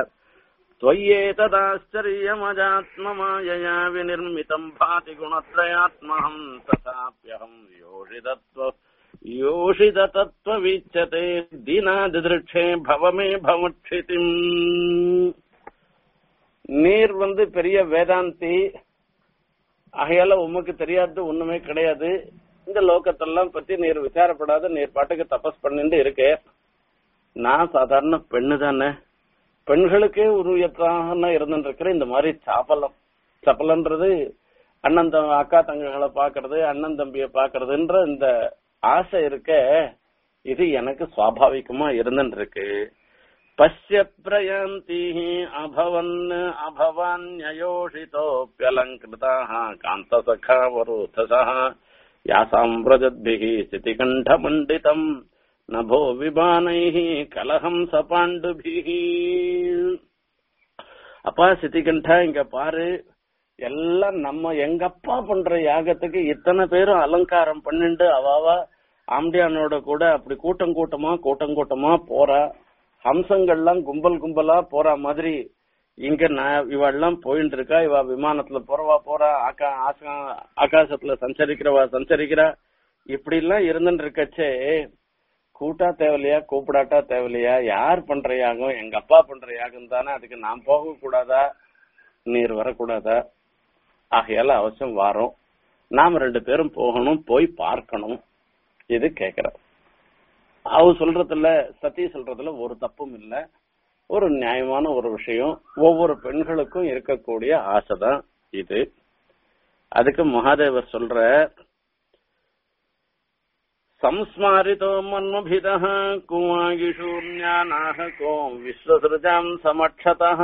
Speaker 1: त्वय्येतदाश्चर्यमजात्ममायया विनिर्मितम् भाति गुणत्रयात्महम् तथाप्यहम् योषितत्व योषिततत्त्ववीच्यते दीनादिदृक्षे भवमे भवक्षितिम् நீர் வந்து பெரிய வேதாந்தி ஆகையால உமக்கு தெரியாது ஒண்ணுமே கிடையாது இந்த லோகத்தெல்லாம் பத்தி நீர் விசாரப்படாத நீர் பாட்டுக்கு தபஸ் பண்ணிட்டு இருக்கே நான் சாதாரண பெண்ணு தானே பெண்களுக்கே உருவத்தாக இருந்துருக்கிற இந்த மாதிரி சாப்பலம் சப்பலன்றது அண்ணன் தம் அக்கா தங்கங்களை பாக்குறது அண்ணன் தம்பிய பாக்குறதுன்ற இந்த ஆசை இருக்க இது எனக்கு சுவாபாவிகமா இருந்துருக்கு பசிய பிரயந்தி அபவன் அபவான்யோஷிதோப்பியலங்கிருதாக காந்த சகாவரோதசா யாசாம் பிரஜத்பிः சிதிகண்டமண்டிதம் நபோ விபானைः கலகம் சபாண்டுபிः அப்பா சித்திகண்டா இங்க பாரு எல்லாம் நம்ம எங்க அப்பா பண்ற யாகத்துக்கு இத்தனை பேரும் அலங்காரம் பண்ணிண்டு அவாவா ஆம்டியானோட கூட அப்படி கூட்டம் கூட்டமா கூட்டம் கூட்டமா போறா ஹம்சங்கள்லாம் கும்பல் கும்பலா போற மாதிரி இங்க நான் இவெல்லாம் போயிட்டு இருக்கா இவ விமானத்துல போறவா போறா ஆக்கா ஆசா- ஆகாசத்துல சஞ்சரிக்கிறவா சஞ்சரிக்கிறா இப்படி எல்லாம் இருந்துட்டு இருக்கச்சே கூட்டா தேவையில்லையா கூப்பிடாட்டா தேவையில்லையா யார் பண்ற யாகம் எங்க அப்பா பண்ற யாகம் தானே அதுக்கு நான் போக கூடாதா நீர் வரக்கூடாதா ஆகையால அவசியம் வரோம் நாம ரெண்டு பேரும் போகணும் போய் பார்க்கணும் இது கேக்குற அவ சொல்றதுல சத்தி சொல்றதுல ஒரு தப்பும் இல்ல ஒரு நியாயமான ஒரு விஷயம் ஒவ்வொரு பெண்களுக்கும் இருக்கக்கூடிய ஆசைதான் இது அதுக்கு மகாதேவர் சொல்ற संस्मारितो मन्मभिदः कुमागिशून्यानाः को விஸ்வசிருஜாம் சமட்சதः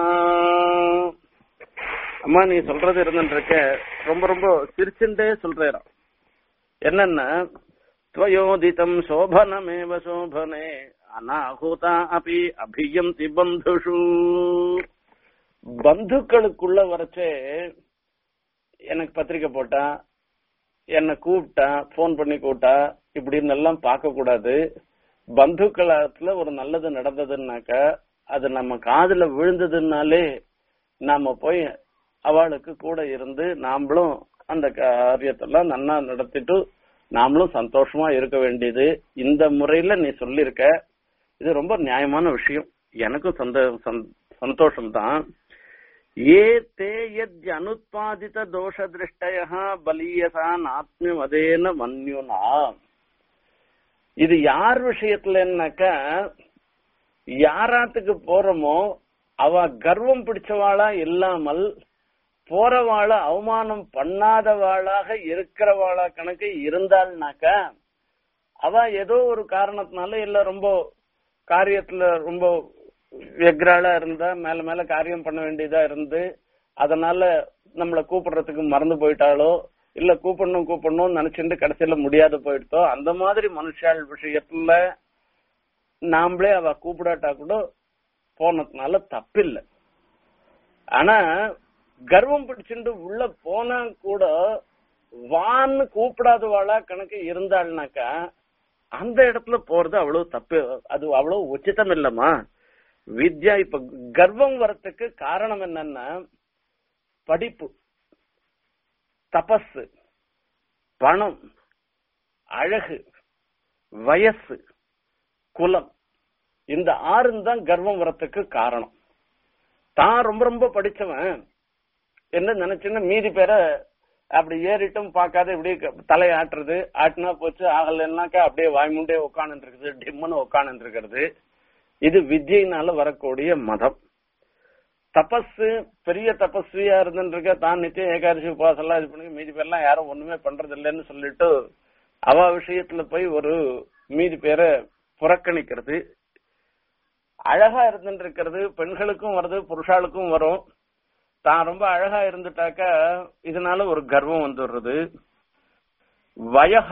Speaker 1: அம்மா நீ சொல்றது இருந்துருக்க ரொம்ப ரொம்ப சிரிச்சுட்டே சொல்றேன் என்னன்னா त्वयोदितम् शोभनमेव शोभने அனாஹூதா அபி அபியந்தி பந்துஷு பந்துக்களுக்குள்ள வரச்சே எனக்கு பத்திரிக்கை போட்டா என்ன கூப்பிட்டா போன் பண்ணி கூப்பிட்டா இப்படின்னு எல்லாம் பார்க்க கூடாது பந்துக்களத்துல ஒரு நல்லது நடந்ததுன்னாக்க அது நம்ம காதுல விழுந்ததுனாலே நாம போய் அவளுக்கு கூட இருந்து நாமளும் அந்த காரியத்தெல்லாம் நன்னா நடத்திட்டு நாமளும் சந்தோஷமா இருக்க வேண்டியது இந்த முறையில நீ சொல்லியிருக்க இது ரொம்ப நியாயமான விஷயம் எனக்கும் சந்த சந்தோஷம் தான் ஏ தே யத் அனுத்பாதித தோஷ திருஷ்டய பலீயசான் ஆத்மியமதேன மன்யுனா இது யார் விஷயத்துலன்னாக்கா யாராத்துக்கு போறோமோ அவ கர்வம் பிடிச்சவாளா இல்லாமல் போறவாள அவமானம் பண்ணாதவாளாக இருக்கிறவாளா கணக்கு இருந்தாள்னாக்கா அவ ஏதோ ஒரு காரணத்தினால இல்ல ரொம்ப காரியத்துல ரொம்ப வெக்ராளா இருந்தா மேல மேல காரியம் பண்ண வேண்டியதா இருந்து அதனால நம்மள கூப்பிடுறதுக்கு மறந்து போயிட்டாலோ இல்ல கூப்பிடணும் கூப்பிடணும் நினைச்சுட்டு கடைசியில முடியாத போயிடுதோ அந்த மாதிரி மனுஷாள் விஷயத்துல நாமளே அவ கூப்பிடாட்டா கூட போனதுனால தப்பில்லை ஆனா கர்வம் பிடிச்சுட்டு உள்ள போனா கூட வான்னு கூப்பிடாதவாளா கணக்கு இருந்தாள்னாக்கா அந்த இடத்துல போறது அவ்வளவு தப்பு அது அவ்வளவு உச்சிதம் இல்லம்மா வித்யா இப்ப கர்வம் வரத்துக்கு காரணம் என்னன்னா படிப்பு தபஸ் பணம் அழகு வயசு குலம் இந்த ஆறும் தான் கர்வம் வரத்துக்கு காரணம் தான் ரொம்ப ரொம்ப படிச்சவன் என்ன நினைச்சுன்னா மீதி பேரை அப்படி ஏறிட்டும் பார்க்காத இப்படி தலையை ஆட்டுறது ஆட்டினா போச்சு ஆகலைன்னாக்கா அப்படியே வாய்முண்டே உட்காந்து இருக்குது டிம்முன்னு உட்காந்து இருக்கிறது இது வித்யினால வரக்கூடிய மதம் தபஸ் பெரிய தபஸ்வியா இருந்துருக்க தான் நித்தியம் ஏகாதசி உபவாசம் எல்லாம் இது பண்ணி மீதி பேர்லாம் யாரும் ஒண்ணுமே பண்றது இல்லைன்னு சொல்லிட்டு அவ விஷயத்துல போய் ஒரு மீதி பேரை புறக்கணிக்கிறது அழகா இருந்துட்டு இருக்கிறது பெண்களுக்கும் வருது புருஷாளுக்கும் வரும் தான் ரொம்ப அழகா இருந்துட்டாக்கா இதனால ஒரு கர்வம் வந்துடுறது வயக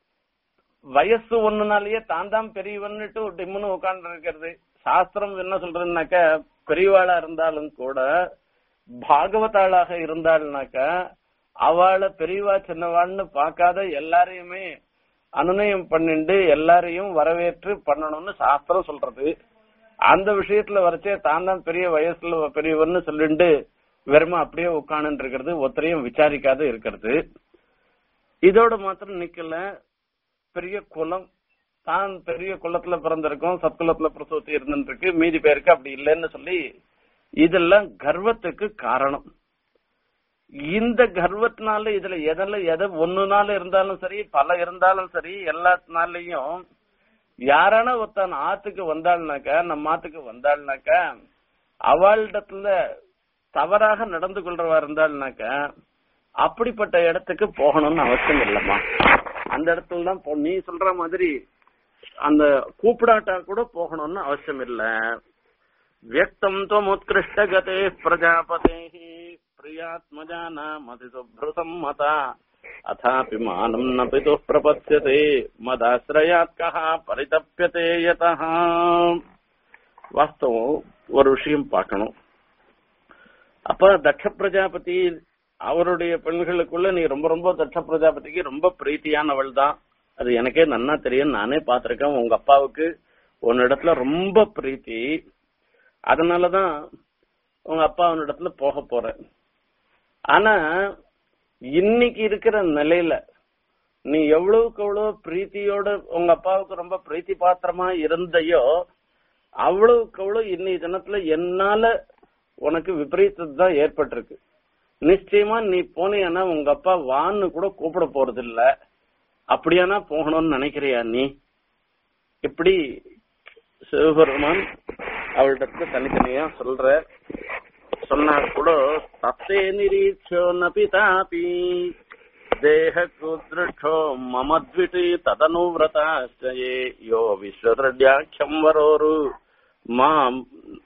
Speaker 1: வயசு ஒண்ணுனாலயே தான் தான் பெரியவன்னுட்டு டிம்முன்னு உட்கார்ந்து இருக்கிறது சாஸ்திரம் என்ன சொல்றதுனாக்க பெரியவாளா இருந்தாலும் கூட பாகவதாளாக இருந்தாள்னாக்கா அவளை பெரியவா சின்னவாள்னு பார்க்காத எல்லாரையுமே அனுநயம் பண்ணிண்டு எல்லாரையும் வரவேற்று பண்ணணும்னு சாஸ்திரம் சொல்றது அந்த விஷயத்துல வரைச்சே தான் தான் பெரிய வயசுல பெரியவன்னு சொல்லிண்டு வெறும அப்படியே உட்காந்து இருக்கிறது ஒத்தரையும் விசாரிக்காத இருக்கிறது இதோட மாத்திரம் நிக்கல பெரிய குலம் தான் பெரிய குலத்துல பிறந்திருக்கோம் சத்குலத்துல பிரசவத்தி இருந்துருக்கு மீதி பேருக்கு அப்படி இல்லைன்னு சொல்லி இதெல்லாம் கர்வத்துக்கு காரணம் இந்த கர்வத்தினால இதுல எதில் எதை ஒண்ணுனால இருந்தாலும் சரி பல இருந்தாலும் சரி எல்லாத்தினாலையும் யாரான ஒருத்தன் ஆத்துக்கு வந்தாள்னாக்கா நம்ம ஆத்துக்கு வந்தாள்னாக்கா அவளிடத்துல தவறாக நடந்து கொள்றவா இருந்தாள்னாக்கா அப்படிப்பட்ட இடத்துக்கு போகணும்னு அவசியம் இல்லம்மா அந்த இடத்துல தான் போ- நீ சொல்ற மாதிரி அந்த கூப்பிடாட்டா கூட போகணும்னு அவசியம் இல்ல வியக்தம் துவம் உத்கிருஷ்ட கதே பிரஜாபதே பிரியாத்மஜானா மதி சுப்ருதம் மதா அதாபி மானம் ந பிது பிரபத்யதே மதாசிரயாத் கஹ பரிதப்பியதே யதஹ வாஸ்தவம் ஒரு விஷயம் பார்க்கணும் அப்ப தட்ச பிரஜாபதி அவருடைய பெண்களுக்குள்ள நீ ரொம்ப ரொம்ப தட்ச பிரஜாபதிக்கு ரொம்ப பிரீத்தியானவள் தான் அது எனக்கே நன்னா தெரியும் நானே பார்த்திருக்கேன் உங்க அப்பாவுக்கு உன்னிடத்துல ரொம்ப பிரீத்தி அதனாலதான் உங்க அப்பா உன்னிடத்துல போக போற ஆனா இன்னைக்கு இருக்கிற நிலையில நீ எவ்வளவுக்கு எவ்வளவு பிரீத்தியோட உங்க அப்பாவுக்கு ரொம்ப பிரீத்தி பாத்திரமா இருந்தையோ அவ்வளவுக்கு அவ்வளவு இன்னைய தினத்துல என்னால உனக்கு விபரீதம் தான் ஏற்பட்டிருக்கு நிச்சயமா நீ போனீன்னா உங்க அப்பா வான்னு கூட கூப்பிட போறது இல்ல அப்படியானா போகணும்னு நினைக்கிறியா நீ இப்படி சிவபெருமான் அவளிடத்துல தனித்தனியா சொல்ற சொன்னா கூட தத்தே நிரீட்சோ நபிதாபி தேக குதிருஷோ மமத்விட்டி ததனுவிரதாச்சயே யோ விஸ்வதிரட்யாக்கியம் வரோரு மாம்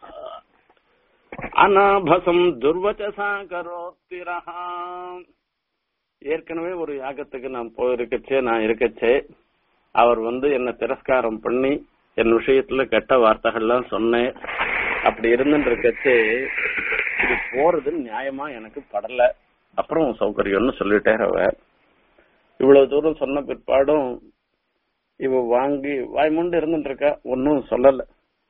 Speaker 1: அநாபசம் துர்வச்சசா கரோத்திரஹா ஏற்கனவே ஒரு யாகத்துக்கு நான் போயிருக்கச்சே நான் இருக்கச்சே அவர் வந்து என்ன திரஸ்காரம் பண்ணி என் விஷயத்துல கெட்ட வார்த்தைகள்லாம் சொன்னேன் அப்படி இருந்துட்டு இருக்கச்சே இது போறது நியாயமா எனக்கு படல அப்புறம் சௌகரியம்னு சொல்லிட்டே அவ இவ்வளவு தூரம் சொன்ன பிற்பாடும் இவ வாங்கி வாய்மூண்டு இருந்துட்டு இருக்கா ஒன்னும் சொல்லல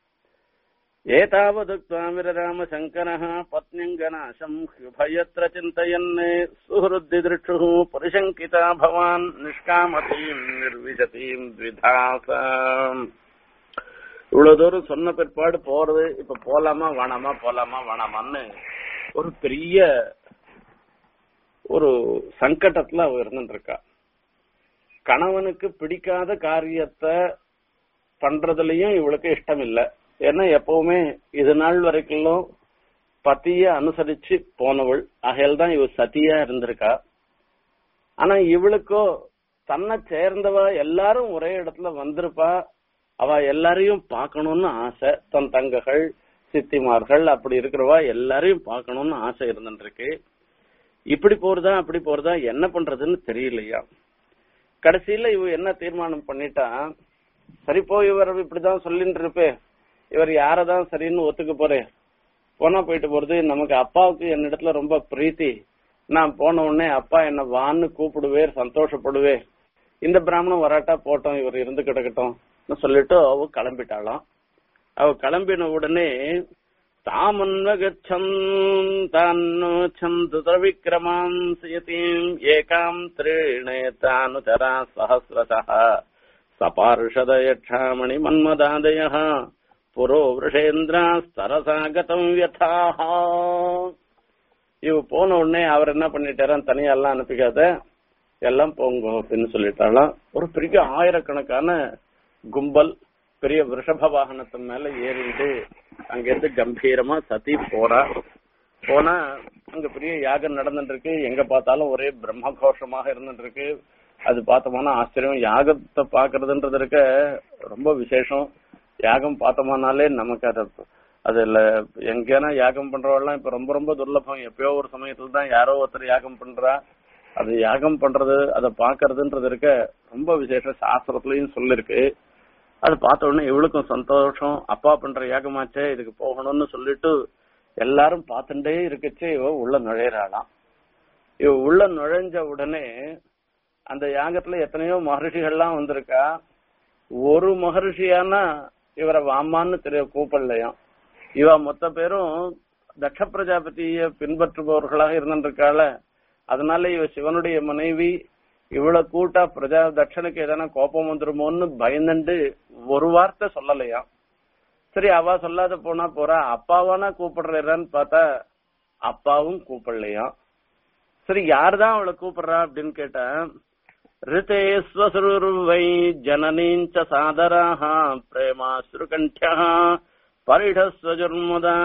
Speaker 1: ஏதாவதுக்தாமிரராம சங்கரः பத்னிங்கநாசம் ஹிருபயத்ர சிந்தயன் சுஹருத்திதிருஷு பரிசங்கிதா பவான் நிஷ்காமதீம் நிர்விசதீம் த்விதாசாம் இவ்வளவு தூரம் சொன்ன பிற்பாடு போறது இப்ப போலாமா வேணாமா போலாமா வேணாமான்னு ஒரு பெரிய ஒரு சங்கடத்துல அவ இருந்துட்டு இருக்கா கணவனுக்கு பிடிக்காத காரியத்தை பண்றதுலயும் இவளுக்கு இஷ்டம் இல்ல ஏன்னா எப்பவுமே இது நாள் வரைக்கும் பத்திய அனுசரிச்சு போனவள் ஆகையால் தான் இவ சதியா இருந்திருக்கா ஆனா இவளுக்கோ தன்னை சேர்ந்தவ எல்லாரும் ஒரே இடத்துல வந்திருப்பா அவ எல்லாரையும் பார்க்கணும்னு ஆசை தன் தங்ககள் சித்திமார்கள் அப்படி இருக்கிறவா எல்லாரையும் பார்க்கணும்னு ஆசை இருந்துட்டு இருக்கு இப்படி போறதா அப்படி போறதா என்ன பண்றதுன்னு தெரியலையா கடைசியில இவ என்ன தீர்மானம் பண்ணிட்டா சரி போ இவர் இப்படிதான் சொல்லிட்டு இருப்பே இவர் யாரதான் சரின்னு ஒத்துக்க போறேன் போனா போயிட்டு போறது நமக்கு அப்பாவுக்கு என்னிடத்துல ரொம்ப பிரீத்தி நான் போன உடனே அப்பா என்ன வான்னு கூப்பிடுவேர் சந்தோஷப்படுவே இந்த பிராமணன் வராட்டா போட்டோம் இவர் இருந்து கிடக்கட்டும் சொல்லிட்டு அவ கிளம்பிட்டாளாம் அவ கிளம்பின உடனே தாமன்வகச்சம் தான்னு சந்து விக்ரமாம் சயதீம் ஏகாம் திரீணே தானுச்சரா சஹசிரசா சபார்ஷத யட்சாமணி மன்மதாதய புரோ விஷேந்திரா ஸ்தரசாகதம் வியதாக இவ போன உடனே அவர் என்ன பண்ணிட்டாராம் தனியெல்லாம் அனுப்பிக்காத எல்லாம் போங்க அப்படின்னு சொல்லிட்டாலாம் ஒரு பெரிய ஆயிரக்கணக்கான கும்பல் பெரிய விஷப வாகனத்தின் மேல ஏறிட்டு அங்கிருந்து கம்பீரமா சதி போறா போனா அங்க பெரிய யாகம் நடந்துட்டு இருக்கு எங்க பார்த்தாலும் ஒரே பிரம்ம கோஷமாக இருந்துட்டு இருக்கு அது பார்த்தோம்னா ஆச்சரியம் யாகத்தை பாக்குறதுன்றது இருக்க ரொம்ப விசேஷம் யாகம் பார்த்தோம்னாலே நமக்கு அது அதுல எங்கேனா யாகம் பண்றவெல்லாம் இப்ப ரொம்ப ரொம்ப துர்லபம் எப்பயோ ஒரு சமயத்துல தான் யாரோ ஒருத்தர் யாகம் பண்றா அது யாகம் பண்றது அதை பாக்குறதுன்றது இருக்க ரொம்ப விசேஷம் சாஸ்திரத்துலயும் சொல்லிருக்கு அது பார்த்த உடனே இவளுக்கும் சந்தோஷம் அப்பா பண்ற யாகமாச்சே இதுக்கு போகணும்னு சொல்லிட்டு எல்லாரும் பார்த்துட்டே இருக்கச்சே இவ உள்ள நுழையிறாளாம் இவ உள்ள நுழைஞ்ச உடனே அந்த யாகத்துல எத்தனையோ மகர்ஷிகள்லாம் வந்திருக்கா ஒரு மகர்ஷியானா இவரை வாமான்னு தெரிய கூப்பிடலையாம் இவ மொத்த பேரும் தட்ச பிரஜாபதிய பின்பற்றுபவர்களாக இருந்திருக்காள அதனால இவ சிவனுடைய மனைவி இவ்வளவு கூட்டா பிரஜா தட்சனுக்கு எதனா கோபம் வந்துருமோன்னு பயந்துண்டு ஒரு வார்த்தை சொல்லலையா சரி அவ சொல்லாத போனா போறா அப்பாவானா கூப்பிடுறான்னு பார்த்தா அப்பாவும் கூப்பிடலையா சரி யாருதான் அவளை கூப்பிடுறா அப்படின்னு கேட்டா ரிதேஸ்வசுருவை ஜனனீஞ்ச சாதராக பிரேமாசுருகண்டியா பரிடஸ்வஜுர்முதா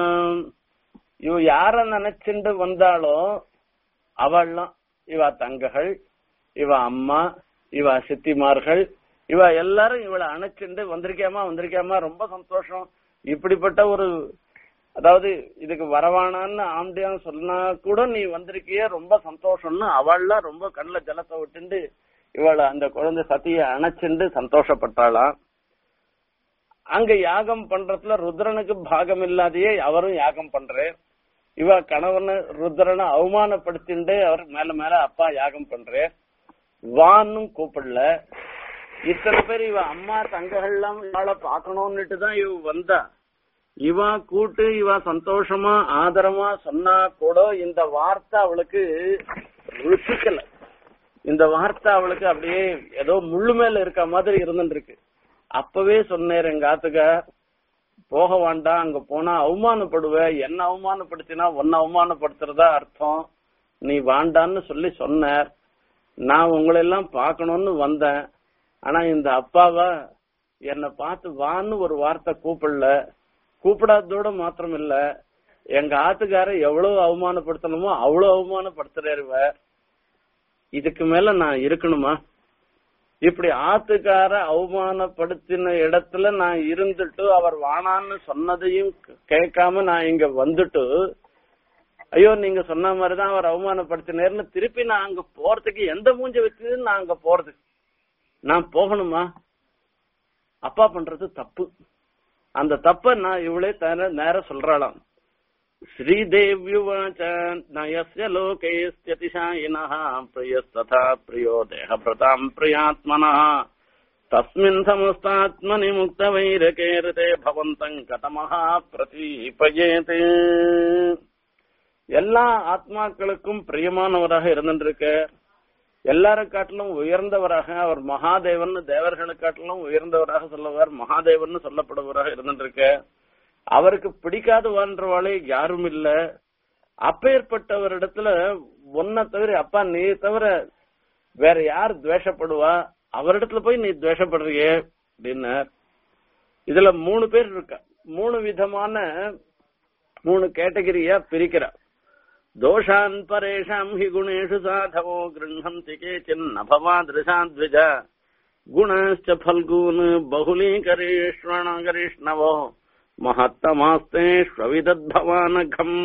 Speaker 1: இவ யார நினைச்சுண்டு வந்தாலோ அவள்லாம் இவ தங்ககள் இவ அம்மா இவ சித்திமார்கள் இவ எல்லாரும் இவளை அணைச்சுண்டு வந்திருக்காமா வந்திருக்காமா ரொம்ப சந்தோஷம் இப்படிப்பட்ட ஒரு அதாவது இதுக்கு வரவானான்னு ஆம்பியான் சொன்னா கூட நீ வந்திருக்கிய ரொம்ப சந்தோஷம்னு அவள்லாம் ரொம்ப கண்ணுல ஜலத்தை விட்டுண்டு இவளை அந்த குழந்தை சத்திய அணைச்சுண்டு சந்தோஷப்பட்டாளாம் அங்க யாகம் பண்றதுல ருத்ரனுக்கு பாகம் இல்லாதையே அவரும் யாகம் பண்றாரு இவ கணவன் ருத்ரனை அவமானப்படுத்திண்டு அவர் மேல மேல அப்பா யாகம் பண்றாரு வான்னும் கூப்பிடல இத்தனை பேர் இவ அம்மா தங்ககள்லாம் இவாளை பாக்கணும்னுட்டு தான் இவ வந்தா இவ கூட்டு இவ சந்தோஷமா ஆதரமா சொன்னா கூட இந்த வார்த்தை அவளுக்கு ருசிக்கல இந்த வார்த்தை அவளுக்கு அப்படியே ஏதோ முள்ளு மேல இருக்க மாதிரி இருந்துட்டு இருக்கு அப்பவே சொன்னேன் எங்க ஆத்துக்க போக வேண்டாம் அங்க போனா அவமானப்படுவ என்ன அவமானப்படுத்தினா உன்னை அவமானப்படுத்துறதா அர்த்தம் நீ வாண்டான்னு சொல்லி சொன்னார் நான் உங்களை எல்லாம் பார்க்கணும்னு வந்தேன் ஆனா இந்த அப்பாவா என்னை பார்த்து வான்னு ஒரு வார்த்தை கூப்பிடல கூப்பிடாததோட மாத்திரம் இல்ல எங்க ஆத்துக்கார எவ்வளவு அவமானப்படுத்தணுமோ அவ்வளவு அவமானப்படுத்துறாருவ இதுக்கு மேல நான் இருக்கணுமா இப்படி ஆத்துக்கார அவமானப்படுத்தின இடத்துல நான் இருந்துட்டு அவர் வானான்னு சொன்னதையும் கேட்காம நான் இங்க வந்துட்டு ஐயோ நீங்க சொன்ன மாதிரிதான் அவர் அவமானப்படுத்தினேர்னு திருப்பி நான் அங்க போறதுக்கு எந்த மூஞ்ச வச்சு நான் அங்க போறது நான் போகணுமா அப்பா பண்றது தப்பு அந்த தப்ப நான் இவளே தர நேர சொல்றாளாம் श्रीदेव्युवाच न यस्य लोकैस्त्यतिशायिनः प्रियस्तथा प्रियो देहभृताम् प्रियात्मनः तस्मिन् समस्तात्मनि मुक्तवैरके ऋते भवन्तम् कथमः பிரதீபயேதே எல்லா ஆத்மாக்களுக்கும் பிரியமானவராக இருந்திருக்க எல்லாரை காட்டிலும் உயர்ந்தவராக அவர் மகாதேவன் தேவர்களை காட்டிலும் உயர்ந்தவராக சொல்லுவார் மகாதேவன் சொல்லப்படுவராக இருந்திருக்க அவருக்கு பிடிக்காதவான்றவாளே யாரும் இல்ல அப்பேற்பட்டவரிடத்துல ஒன்ன தவிர அப்பா நீ தவிர வேற யார் துவேஷப்படுவா அவரிடத்துல போய் நீ துவேஷப்படுறியே அப்படின்னார் இதுல மூணு பேர் இருக்கா மூணு விதமான மூணு கேட்டகரியா பிரிக்கிறார் தோஷான் பரேஷாம் ஹி குணேஷு சாதவோ கிருண்ணந்தி கேச்சின் நபவாதிருஷாத்விஜ குணாச்ச பல்கூன் பகுலீகரீஷ்வண கரிஷ்ணவோ மகத்தமாஸ்தேஷ்வவிதத்பவானகம்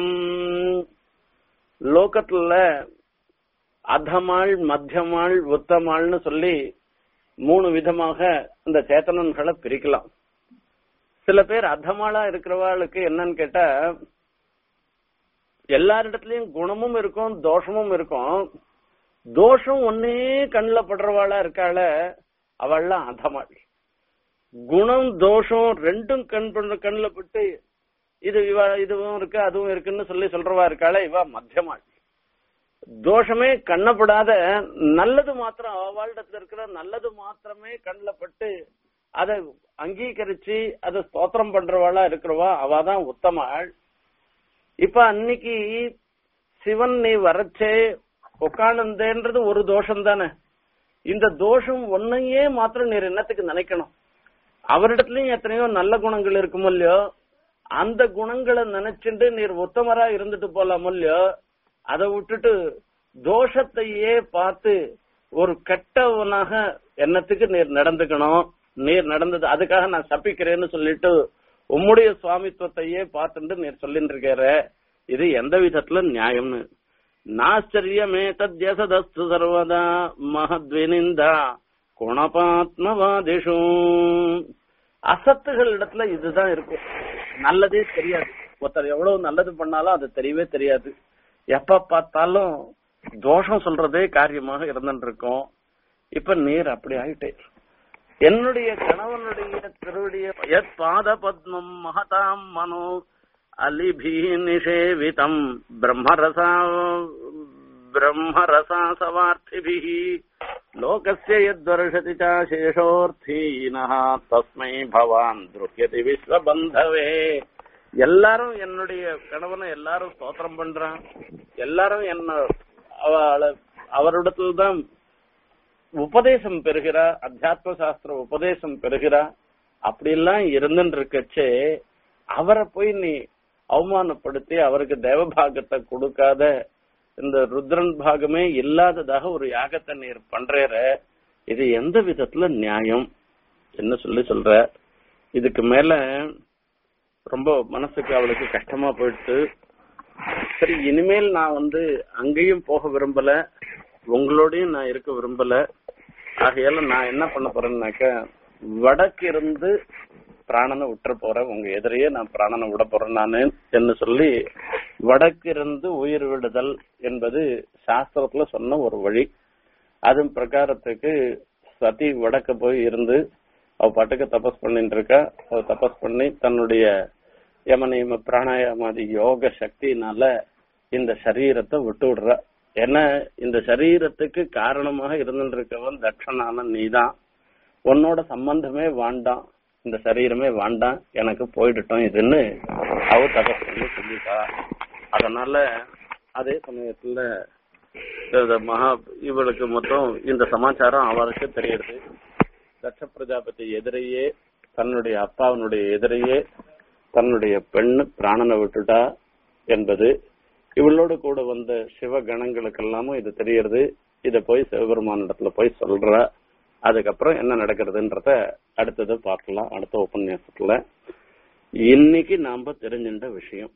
Speaker 1: லோகத்துல அதமாள் மத்தியமாள் உத்தமாள்னு சொல்லி மூணு விதமாக இந்த சேத்தனன்களை பிரிக்கலாம் சில பேர் அதமாளா இருக்கிறவாளுக்கு என்னன்னு கேட்டா எல்லாரிடத்துலயும் குணமும் இருக்கும் தோஷமும் இருக்கும் தோஷம் ஒன்னே கண்ணுல படுறவாளா இருக்காள அவள்லாம் அதமாள் குணம் தோஷம் ரெண்டும் கண் பண்ற கண்ணுல பட்டு இது இவ இதுவும் இருக்கு அதுவும் இருக்குன்னு சொல்லி சொல்றவா இருக்காள இவ மத்தியமாள் தோஷமே கண்ணப்படாத நல்லது மாத்திரம் அவளிடத்துல இருக்கிற நல்லது மாத்திரமே கண்ணுல பட்டு அதை அங்கீகரிச்சு அதை ஸ்தோத்திரம் பண்றவாளா இருக்கிறவா அவாதான் உத்தமாள் இப்ப அன்னைக்கு சிவன் நீ வரச்சே உட்காணுந்தேன்றது ஒரு தோஷம் தானே இந்த தோஷம் ஒன்னையே மாத்திரம் நீர் என்னத்துக்கு நினைக்கணும் அவரிடத்துலயும் எத்தனையோ நல்ல குணங்கள் இருக்கும் இல்லையோ அந்த குணங்களை நினைச்சுட்டு நீர் உத்தமரா இருந்துட்டு போலாம் இல்லையோ அதை விட்டுட்டு தோஷத்தையே பார்த்து ஒரு கெட்டவனாக என்னத்துக்கு நீர் நடந்துக்கணும் நீர் நடந்தது அதுக்காக நான் சப்பிக்கிறேன்னு சொல்லிட்டு உம்முடைய சுவாமித்துவத்தையே பார்த்துட்டு நீர் சொல்லிட்டு இருக்கார இது எந்த விதத்துல நியாயம்னு நாச்சரியமே தத்யசதஸ்து சர்வதா மகத்வினிந்தா குணபாத்மவாதிஷு அசத்துகள் இடத்துல இதுதான் இருக்கும் நல்லதே தெரியாது ஒருத்தர் எவ்வளவு நல்லது பண்ணாலும் அது தெரியவே தெரியாது எப்ப பார்த்தாலும் தோஷம் சொல்றதே காரியமாக இருந்துட்டு இருக்கும் இப்ப நீர் அப்படி ஆயிட்டே என்னுடைய கணவனுடைய திருவடிய எத் பாத பத்மம் மகதாம் மனோ அலிபி நிஷேவிதம் பிரம்மரசா பிரம்மரசா சவார்த்திபிः லோகஸ்ய யத்வர்ஷதி ச சேஷோர்த்தீனः தஸ்மை பவான் துருக்கியதி விஸ்வபந்தவே எல்லாரும் என்னுடைய கணவனை எல்லாரும் ஸ்தோத்திரம் பண்றான் எல்லாரும் என்ன அவளை அவரிடத்துல தான் உபதேசம் பெறுகிறா அத்தியாத்ம சாஸ்திர உபதேசம் பெறுகிறா அப்படி எல்லாம் இருந்துட்டு இருக்கச்சே அவரை போய் நீ அவமானப்படுத்தி அவருக்கு தேவபாகத்தை கொடுக்காத இந்த ருத்ரன் பாகமே இல்லாததாக ஒரு யாகத்தை நீர் பண்றேற இது எந்த விதத்துல நியாயம் என்ன சொல்லி சொல்ற இதுக்கு மேல ரொம்ப மனசுக்கு அவளுக்கு கஷ்டமா போயிடுச்சு சரி இனிமேல் நான் வந்து அங்கேயும் போக விரும்பல உங்களோடயும் நான் இருக்க விரும்பல ஆகையால நான் என்ன பண்ண போறேன்னாக்க வடக்கு இருந்து பிராணனை விட்டுற போறேன் உங்க எதிரையே நான் பிராணனை விட போறேன் நானு என்று சொல்லி வடக்கு இருந்து உயிர் விடுதல் என்பது சாஸ்திரத்துல சொன்ன ஒரு வழி அதன் பிரகாரத்துக்கு சதி வடக்க போய் இருந்து அவ பாட்டுக்கு தபஸ் பண்ணிட்டு இருக்கா அவ தபஸ் பண்ணி தன்னுடைய யமனியம பிராணாயாமாதி யோக சக்தியினால இந்த சரீரத்தை விட்டு விடுற ஏன்னா இந்த சரீரத்துக்கு காரணமாக இருந்துட்டு இருக்கவன் தட்சணான நீதான் உன்னோட சம்பந்தமே வேண்டாம் இந்த சரீரமே வேண்டாம் எனக்கு போயிடட்டும் இதுன்னு அவ தபஸ் பண்ணி சொல்லிட்டா அதனால அதே சமயத்துல இந்த மகா இவளுக்கு மொத்தம் இந்த சமாச்சாரம் அவருக்கு தெரியுது தட்ச பிரஜாபதி எதிரையே தன்னுடைய அப்பாவினுடைய எதிரையே தன்னுடைய பெண் பிராணனை விட்டுட்டா என்பது இவளோடு கூட வந்த சிவ கணங்களுக்கெல்லாமும் இது தெரியறது இத போய் சிவபெருமான் இடத்துல போய் சொல்ற அதுக்கப்புறம் என்ன நடக்கிறதுன்றத அடுத்தது பார்க்கலாம் அடுத்த உபன்யாசத்துல இன்னைக்கு நாம தெரிஞ்சின்ற விஷயம்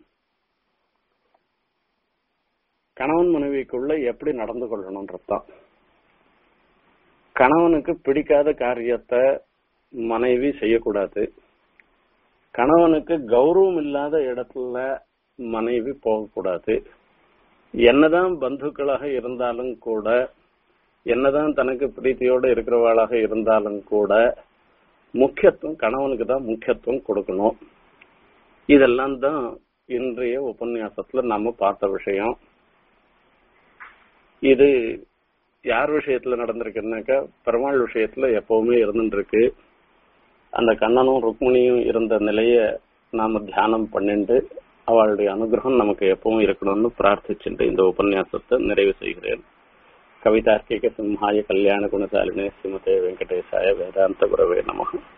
Speaker 1: கணவன் மனைவிக்குள்ள எப்படி நடந்து கொள்ளணும்ன்றதுதான் கணவனுக்கு பிடிக்காத காரியத்தை மனைவி செய்யக்கூடாது கணவனுக்கு கௌரவம் இல்லாத இடத்துல மனைவி போகக்கூடாது என்னதான் பந்துக்களாக இருந்தாலும் கூட என்னதான் தனக்கு பிரீத்தியோட இருக்கிறவாளாக இருந்தாலும் கூட முக்கியத்துவம் கணவனுக்கு தான் முக்கியத்துவம் கொடுக்கணும் இதெல்லாம் தான் இன்றைய உபன்யாசத்துல நாம பார்த்த விஷயம் இது யார் விஷயத்துல நடந்திருக்குன்னாக்கா பெருமாள் விஷயத்துல எப்பவுமே இருந்துட்டு இருக்கு அந்த கண்ணனும் ருக்மிணியும் இருந்த நிலைய நாம தியானம் பண்ணிட்டு அவளுடைய அனுகிரகம் நமக்கு எப்பவும் இருக்கணும்னு பிரார்த்திச்சுட்டு இந்த உபன்யாசத்தை நிறைவு செய்கிறேன் கவிதார்க்கிக சிம்ஹாய கல்யாண குணசாலினே ஸ்ரீமதே வெங்கடேசாய வேதாந்த குரவே நமகம்